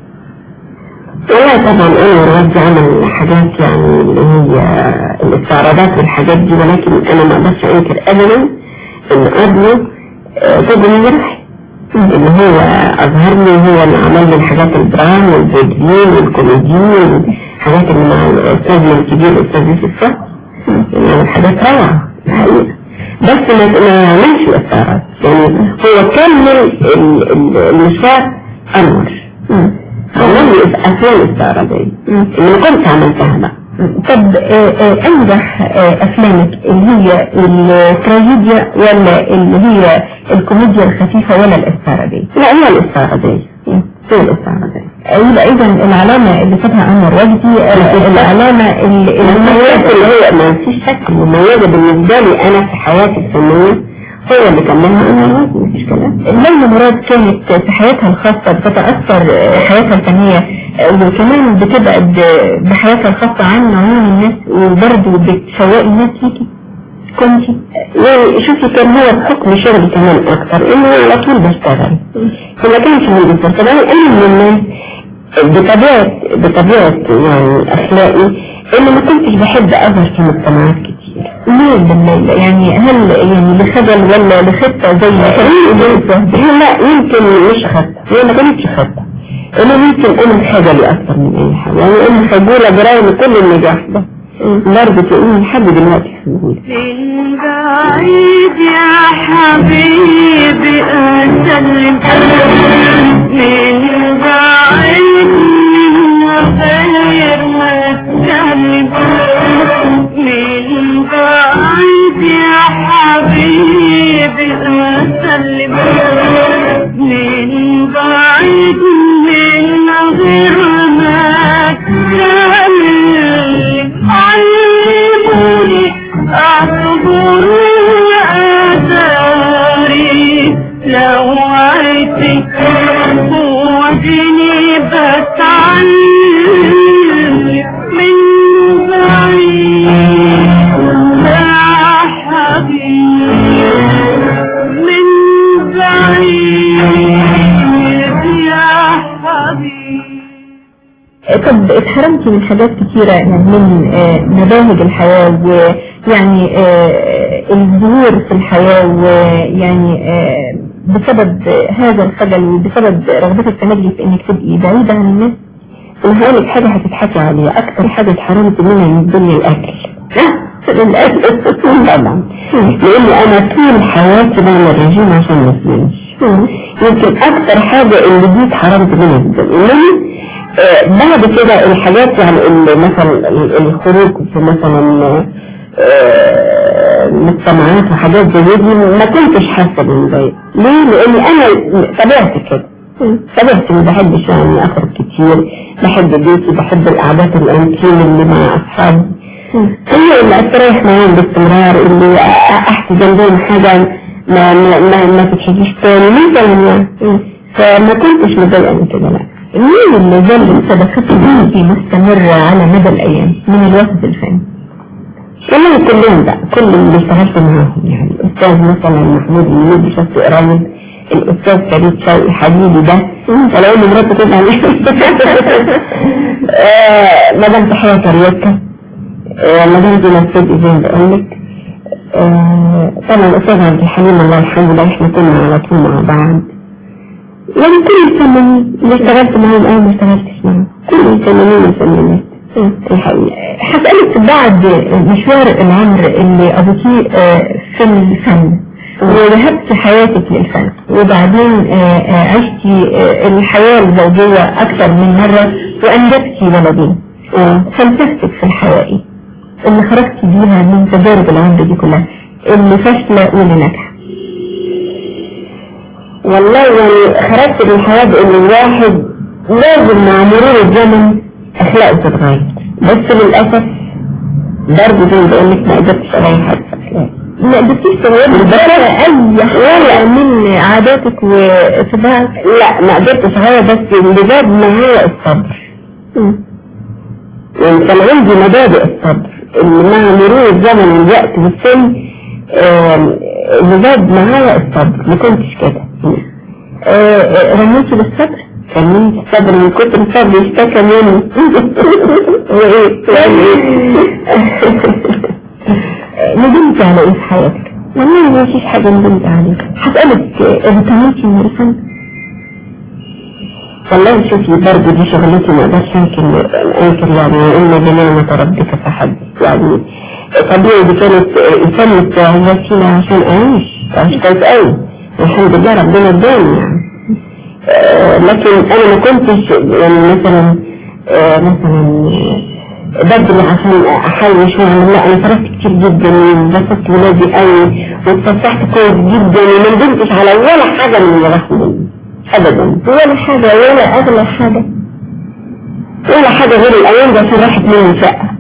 والله طبعا انا ورد عمل حاجات يعني اللي هي الاستعراضات والحاجات دي ولكن انا ما اقدرش انكر ابدا ان قبله آه، طب الجرح اللي هو اظهر لي هو اللي عمل لي الحاجات الدراما والفيديو والكوميديين والحاجات اللي مع الاستاذ الكبير الاستاذ يوسف فهمي يعني الحاجات روعة الحقيقة بس ما ما يعملش الاستعراض يعني هو كمل ال- ال- المشوار انور عمل لي افلام استعراضية اللي ما كنت عملتها بقى طب آه، آه، أنجح آه، أفلامك اللي هي التراجيديا ولا اللي هي الكوميديا الخفيفة ولا الاستعراضية؟ لا هي الاستعراضية هي الاستعراضية يبقى إذا العلامة اللي خدها أنور وجدي آه، العلامة اللي المميزات اللي هي ما فيش شك المميزة بالنسبة لي أنا في حياتي الفنية هو اللي كملها أنا الوزن مفيش كلام ليلى مراد كانت في حياتها الخاصة بتتأثر حياتها الفنية وكمان بتبعد بحياتها الخاصة عن عموم الناس وبرضه بتشوقي الناس ليكي كنتي يعني شوفي كان هو بحكم شغلي كمان أكتر إنه على طول بشتغل فما كانش عندي فرصة بقى أنا من الناس بطبيعة بطبيعة يعني أخلاقي إنه ما كنتش بحب أظهر في مجتمعات كتير ليه بالليل يعني هل يعني لخجل ولا لخطة زي ما كانت هي لا يمكن مش خطة هي ما كانتش خطة انا يمكن انا خجلي اكتر من اي حاجة يعني انا خجولة برغم كل النجاح ده برضه تقولي لحد دلوقتي خجولة من بعيد يا حبيبي أسلم من بعيد من غير ما أتكلم من بعيد يا حبيبي أسلم من بعيد من غير ما أتكلم علموني أعتبر أثاري لو عيتك ودني بتعلم من بعيد يا حبيبي من بعيد يا حبيبي طب اتحرمتي من حاجات كتيرة يعني من آه، مباهج الحياة ويعني آه، الظهور في الحياة ويعني آه، بسبب هذا الخجل وبسبب رغبتك تمجلي في انك تبقي بعيدة عن الناس انا هقولك حاجة هتضحكي عليها اكتر حاجة اتحرمت منها من الدنيا الاكل الاكل طبعا لان انا طول حياتي بعمل رجيم عشان ما اسمنش يمكن اكتر حاجة اللي دي اتحرمت منها جدا انما آه، بعد كده الحاجات يعني اللي مثلا ال- الخروج في مثلا آه، مجتمعات وحاجات زي دي ما كنتش حاسة بالمضايق ليه؟ لاني انا طبيعتي كده طبيعتي ما بحبش يعني اخرج كتير بحب بيتي بحب القعدات الانتيم اللي مع اصحابي هي اللي استريح معاهم باستمرار اللي أ- احكي جنبهم حاجة ما ما ما, ما تتحكيش تاني مثلا يعني فما كنتش متضايقة من كده لا مين اللي ظل صداقته بيكي مستمرة على مدى الأيام من الوسط الفني؟ والله كلهم بقى كل اللي اشتغلت معاهم يعني الأستاذ مثلا محمود المنيب شفته قريب الأستاذ فريد شوقي حبيبي ده ولو إن مراته تزعل آه، مدام تحية كاريوكا آه، مدام دينا الصدقي زي ما بقول لك آه، طبعا الأستاذ عبد الحليم الله يرحمه ده احنا كنا على طول مع بعض يعني كل الفنانين اللي اشتغلت معاهم أنا ما اشتغلتش معاهم كل الفنانين والفنانات آه، الحقيقة هسألك بعد مشوار العمر اللي قضيتيه آه، في الفن وذهبت حياتك للفن وبعدين آه، آه، عشتي آه، الحياة الزوجية أكثر من مرة وأنجبتي ولدين آه. فلسفتك في الحياة إيه؟ اللي خرجتي بيها من تجارب العمر دي كلها اللي فاشلة واللي ناجحة والله يعني خرجت من الحياة بأن الواحد لازم مع مرور الزمن أخلاقه تتغير بس للأسف برضه زي ما بقول لك ما قدرتش أغير حاجة في أخلاقي ما قدرتيش تغيري أي حاجة من عاداتك وطباعك لا ما قدرتش أغير بس اللي زاد معايا الصبر يعني كان عندي مبادئ الصبر اللي مع مرور الزمن والوقت والسن آم، اللي زاد معايا الصبر ما كنتش كده آه، آه، رميتي بالصبر كملت الصبر من كتر الصبر اشتكى مني وايه يعني ايه ندمت على ايه في حياتك والله ما فيش حاجة ندمت عليها هسألك آه، ارتميتي من الفن والله شوفي برضه دي شغلتي ما اقدرش انكر انكر يعني ان بنعمة ربك فحد يعني طبيعي دي كانت الفن هي فينا عشان اعيش اعيش كويس قوي الحمد لله ربنا اداني يعني آه، لكن انا ما كنتش يعني مثلا آه، مثلا بدري عشان احوش واعمل لا انا صرفت كتير جدا وبسطت ولادي قوي واتفسحت كويس جدا وما ندمتش على ولا حاجه من اللي راح مني ابدا ولا حاجة ولا أغلى حاجة ولا حاجة غير الأيام دي عشان راحت مني شقة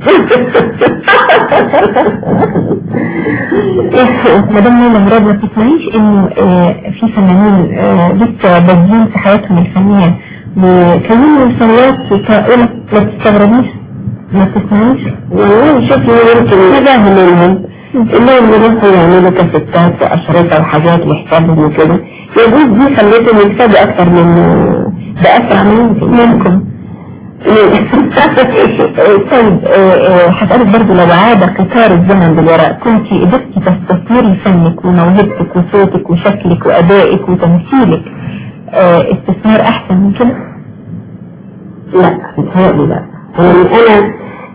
مدام ليلى مراد ما بتسمعيش انه آه، في فنانين آه، لسه بادئين في حياتهم الفنية وكونوا ثروات طائلة ما بتستغربيش ما بتسمعيش والله شوفي يمكن نجاهم منهم انهم يروحوا يعملوا كاسيتات واشرطة وحاجات لحسابهم وكده يجوز دي خليتهم يكسبوا اكتر من بأسرع من يمكن منكم طيب آه، آه، هسألك برضو لو عاد قطار الزمن بالوراء كنت قدرتي تستثمري فنك وموهبتك وصوتك وشكلك وأدائك وتمثيلك آه، استثمار أحسن من كده؟ لا متهيألي لا يعني انا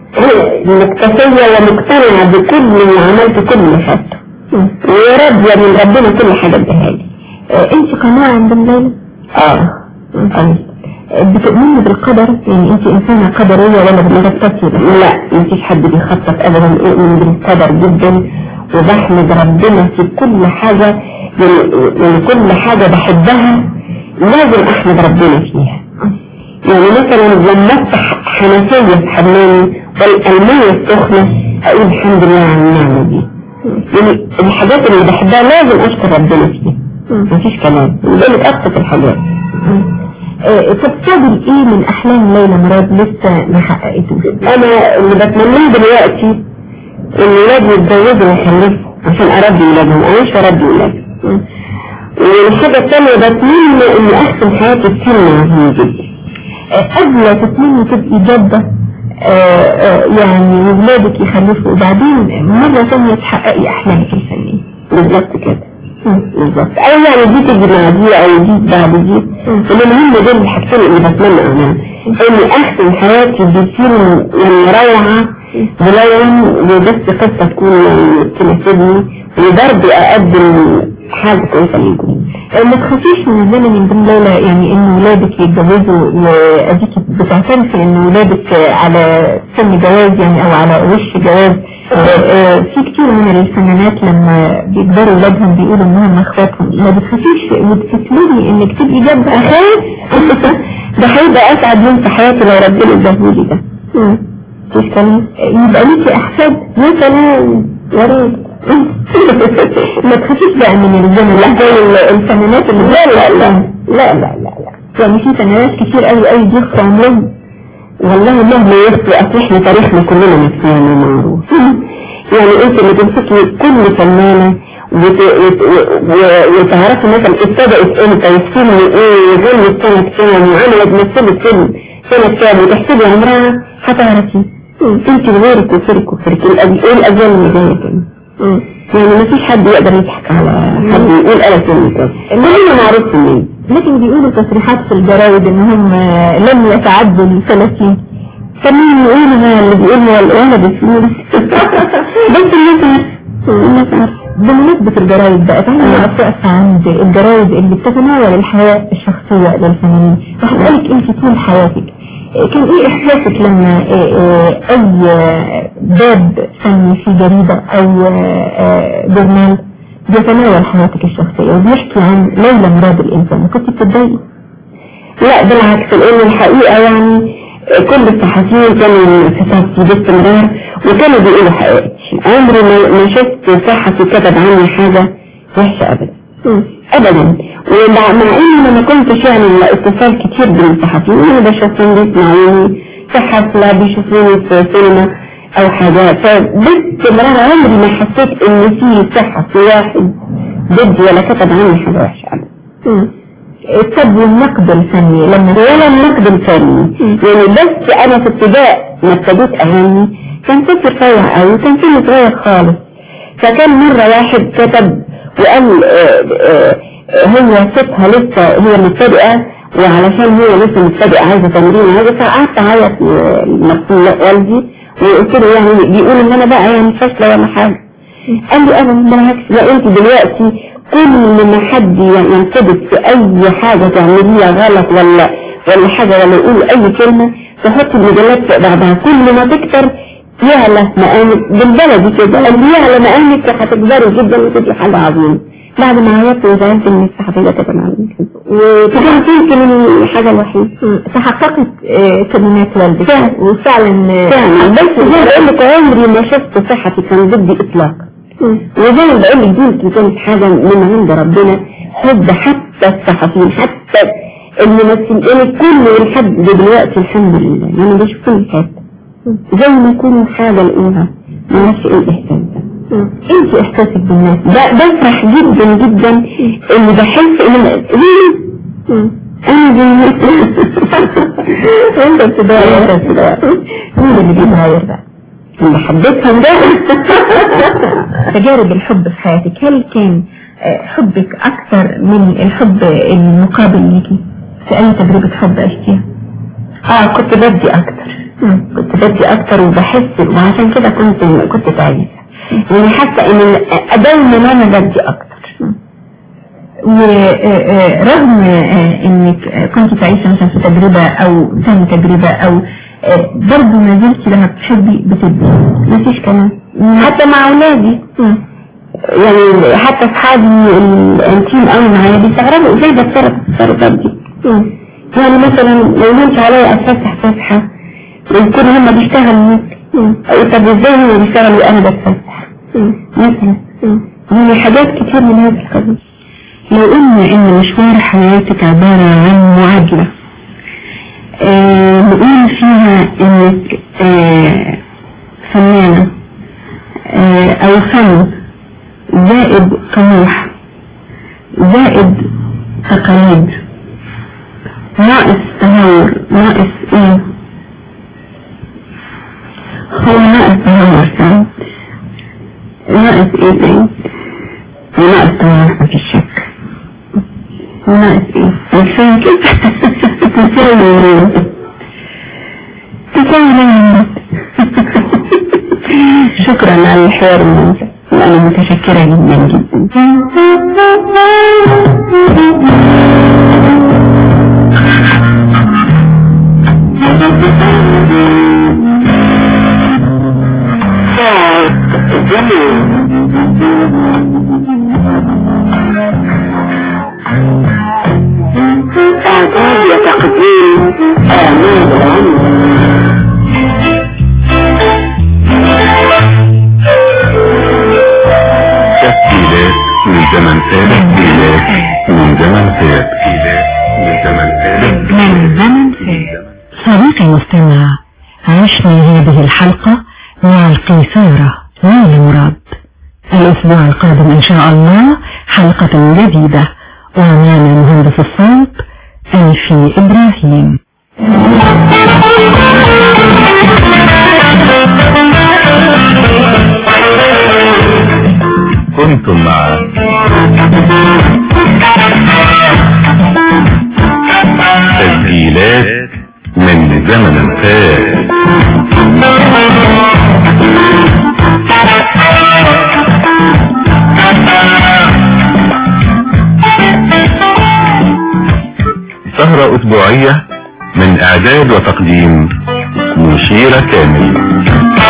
مكتفية ومقتنعة بكل اللي عملته كل اللي فات وراضية من ربنا كل حاجة اداها لي آه، انت قناعة عند الليلة؟ اه آه. بتؤمني بالقدر يعني انت انسانة قدرية ولا بتخططي لا مفيش حد بيخطط ابدا اؤمن بالقدر جدا وبحمد ربنا في كل حاجة يعني يعني كل حاجة بحبها لازم احمد ربنا فيها يعني مثلا لما افتح حنفية في حمامي والمية السخنة اقول الحمد لله على النعمة دي يعني الحاجات اللي بحبها لازم اشكر ربنا فيها مفيش كلام ودي ابسط الحاجات آه، طب فاضل ايه من احلام ليلى مراد لسه ما حققتوش؟ انا اللي بتمناه دلوقتي ان ولادي يتجوزوا ويخلفوا عشان اربي ولادهم اعيش واربي ولادي والحاجة الثانية بتمنى ان احسن حياتي السنة عظيمة جدا آه، قبل تتمني تبقي جدة آه، آه، يعني ولادك يخلفوا وبعدين مرة ثانية تحققي احلامك الفنية بالظبط كده بالظبط او يعني دي تيجي مع دي او دي بعد دي المهم دول الحاجتين اللي بتمنى اعملها ان احسن حياتي بتصير يعني روعة ولو بس قصة تكون يعني تناسبني وبرضه اقدم حاجة كويسة للجمهور آه، ما تخافيش من الزمن من ضمن ليلى يعني ان ولادك يتجوزوا واديك بتعترفي ان ولادك آه، على سن جواز يعني او على وش جواز آه، آه، في كتير من الفنانات لما بيكبروا ولادهم بيقولوا انهم اخواتهم ما بتخافيش وتستسلمي انك تبقي جنب اخوات ده هيبقى اسعد يوم في حياتي لو ربنا اداهولي ده مش كلام يبقى ليكي احفاد يا سلام يا ريت ما تخافيش بقى من الزمن لا زي الفنانات اللي لا لا لا لا لا لا لا يعني في فنانات كتير قوي قوي بيخفوا عمرهم والله مهما يخفي اصل احنا تاريخنا كلنا نفسنا معروف يعني انت اللي تمسكي كل فنانة وت... وت... و... وتعرفي مثلا ابتدأت امتى والفيلم ايه وغنت سنة كام وعملت مثلت فيلم سنة كام وتحسبي عمرها هتعرفي انت وغيرك وفرك وفرك الأج- ايه الاجيال اللي جاية كده يعني ما فيش حد يقدر يضحك على حد يقول انا فيلم كده كلنا معروف منين لكن بيقولوا تصريحات في الجرايد ان هم لم يتعدوا ال 30 كمان يقولوا اللي بيقولوا الولد بفلوس بس الناس عارفة الناس عارفة بمناسبة الجرايد بقى تعالى نقف عند الجرايد اللي بتتناول الحياة الشخصية للفنانين وهسألك انت طول حياتك كان ايه احساسك لما آه، آه، اي باب فني في جريدة او آه، جورنال بيتناول حياتك الشخصية وبيحكي عن ليلى مراد الانسان كنت بتتضايقي لا بالعكس لان الحقيقة يعني كل الصحفيين كانوا في صفي باستمرار وكانوا بيقولوا حقيقتي عمري ما ما شفت صحفي كتب عني حاجة وحشة ابدا ابدا ومع مع ان انا ما كنتش يعني اتصال كتير بالصحفيين انا بشوفهم بيسمعوني في حفلة بيشوفوني في سينما او حاجة فباستمرار عمري ما حسيت ان في صحفي واحد ضدي ولا كتب عني حاجة وحشة ابدا طب والنقد الفني لما ولا النقد الفني يعني بس انا في ابتداء ما ابتديت اغني كان طفل رفيع قوي وكان سني صغير خالص فكان مرة واحد كتب وقال آه، آه، آه، هو صوتها لسه هي مبتدئة وعلشان هي لسه مبتدئة عايزة تمرين عايزة فقعدت اعيط لمقتول والدي وقلت له يعني بيقول ان انا بقى يعني فاشلة ولا حاجة قال لي انا بالعكس لا انت دلوقتي كل ما حد ينتبه في اي حاجة تعمليها غلط ولا ولا حاجة ولا يقول اي كلمة تحط المجلات فوق بعضها كل ما تكتر يعلى مقامك بالبلدي كده قال لي يعلى مقامك هتكبري جدا وتبقي حاجة عظيمة بعد ما عيطت وزعلت ان الصحفية كتب عني كده وكانت يمكن الحاجة الوحيدة تحققت آه، كلمات والدك فعلا. وفعلا آه، فعلا بس زي ما بقول لك عمري ما شفت صحفي كان ضدي اطلاقا وزي ما بقول لك دي يمكن كانت حاجة من عند ربنا حب حتى الصحفيين حتى الممثلين يعني كل لحد دلوقتي الحمد لله يعني بشوفهم حتى زي ما يكونوا حاجة لقوها ما نفس ايه الاحساس ده انت احساسك بالناس ب- بفرح جدا جدا ان بحس ان أنا- انا زي انت بتتغير انت بتتغير. مين اللي بيتغير بقى اللي حبيتهم ده تجارب الحب في حياتك هل كان آه، حبك اكثر من الحب المقابل ليكي في اي تجربة حب عشتيها اه كنت بدي اكتر كنت بدي اكتر وبحس وعشان كده كنت كنت تعيسة يعني حاسة ان دايما انا بدي اكتر ورغم انك آه، كنت تعيشي مثلا في تجربة او ثاني تجربة او آه، برضه ما زلتي لما بتحبي بتدي مفيش كلام حتى مع اولادي يعني حتى اصحابي الانتيم قوي معايا بيستغربوا ازاي بتصرف التصرفات دي يعني مثلا لو يمشي عليا اتفسح فسحة ويكون هما بيشتغلوا أو طب ازاي هما بيشتغلوا وانا بتفسح مثلا يعني حاجات كتير من هذا القبيل لو قلنا ان مشوار حياتك عبارة عن معادلة آه نقول فيها انك آه فنانة آه او فن زائد طموح زائد تقاليد ناقص تهور ناقص ايه هو ناقص تهور سعيد ناقص ايه تاني وناقص تهور مفيش شك وناقص ايه عارفين كده تساوي تساوي شكرا على الحوار الممتع وأنا متشكرة جدا جدا إعداد وتقديم آمال العمر عشنا هذه الحلقة مع القيثارة نيل مراد الأسبوع القادم إن شاء الله حلقة جديدة ومعنا مهندس الصوت ألفي إبراهيم كنتم مع تسجيلات من زمن فات سهرة أسبوعية من إعداد وتقديم مشيرة كامل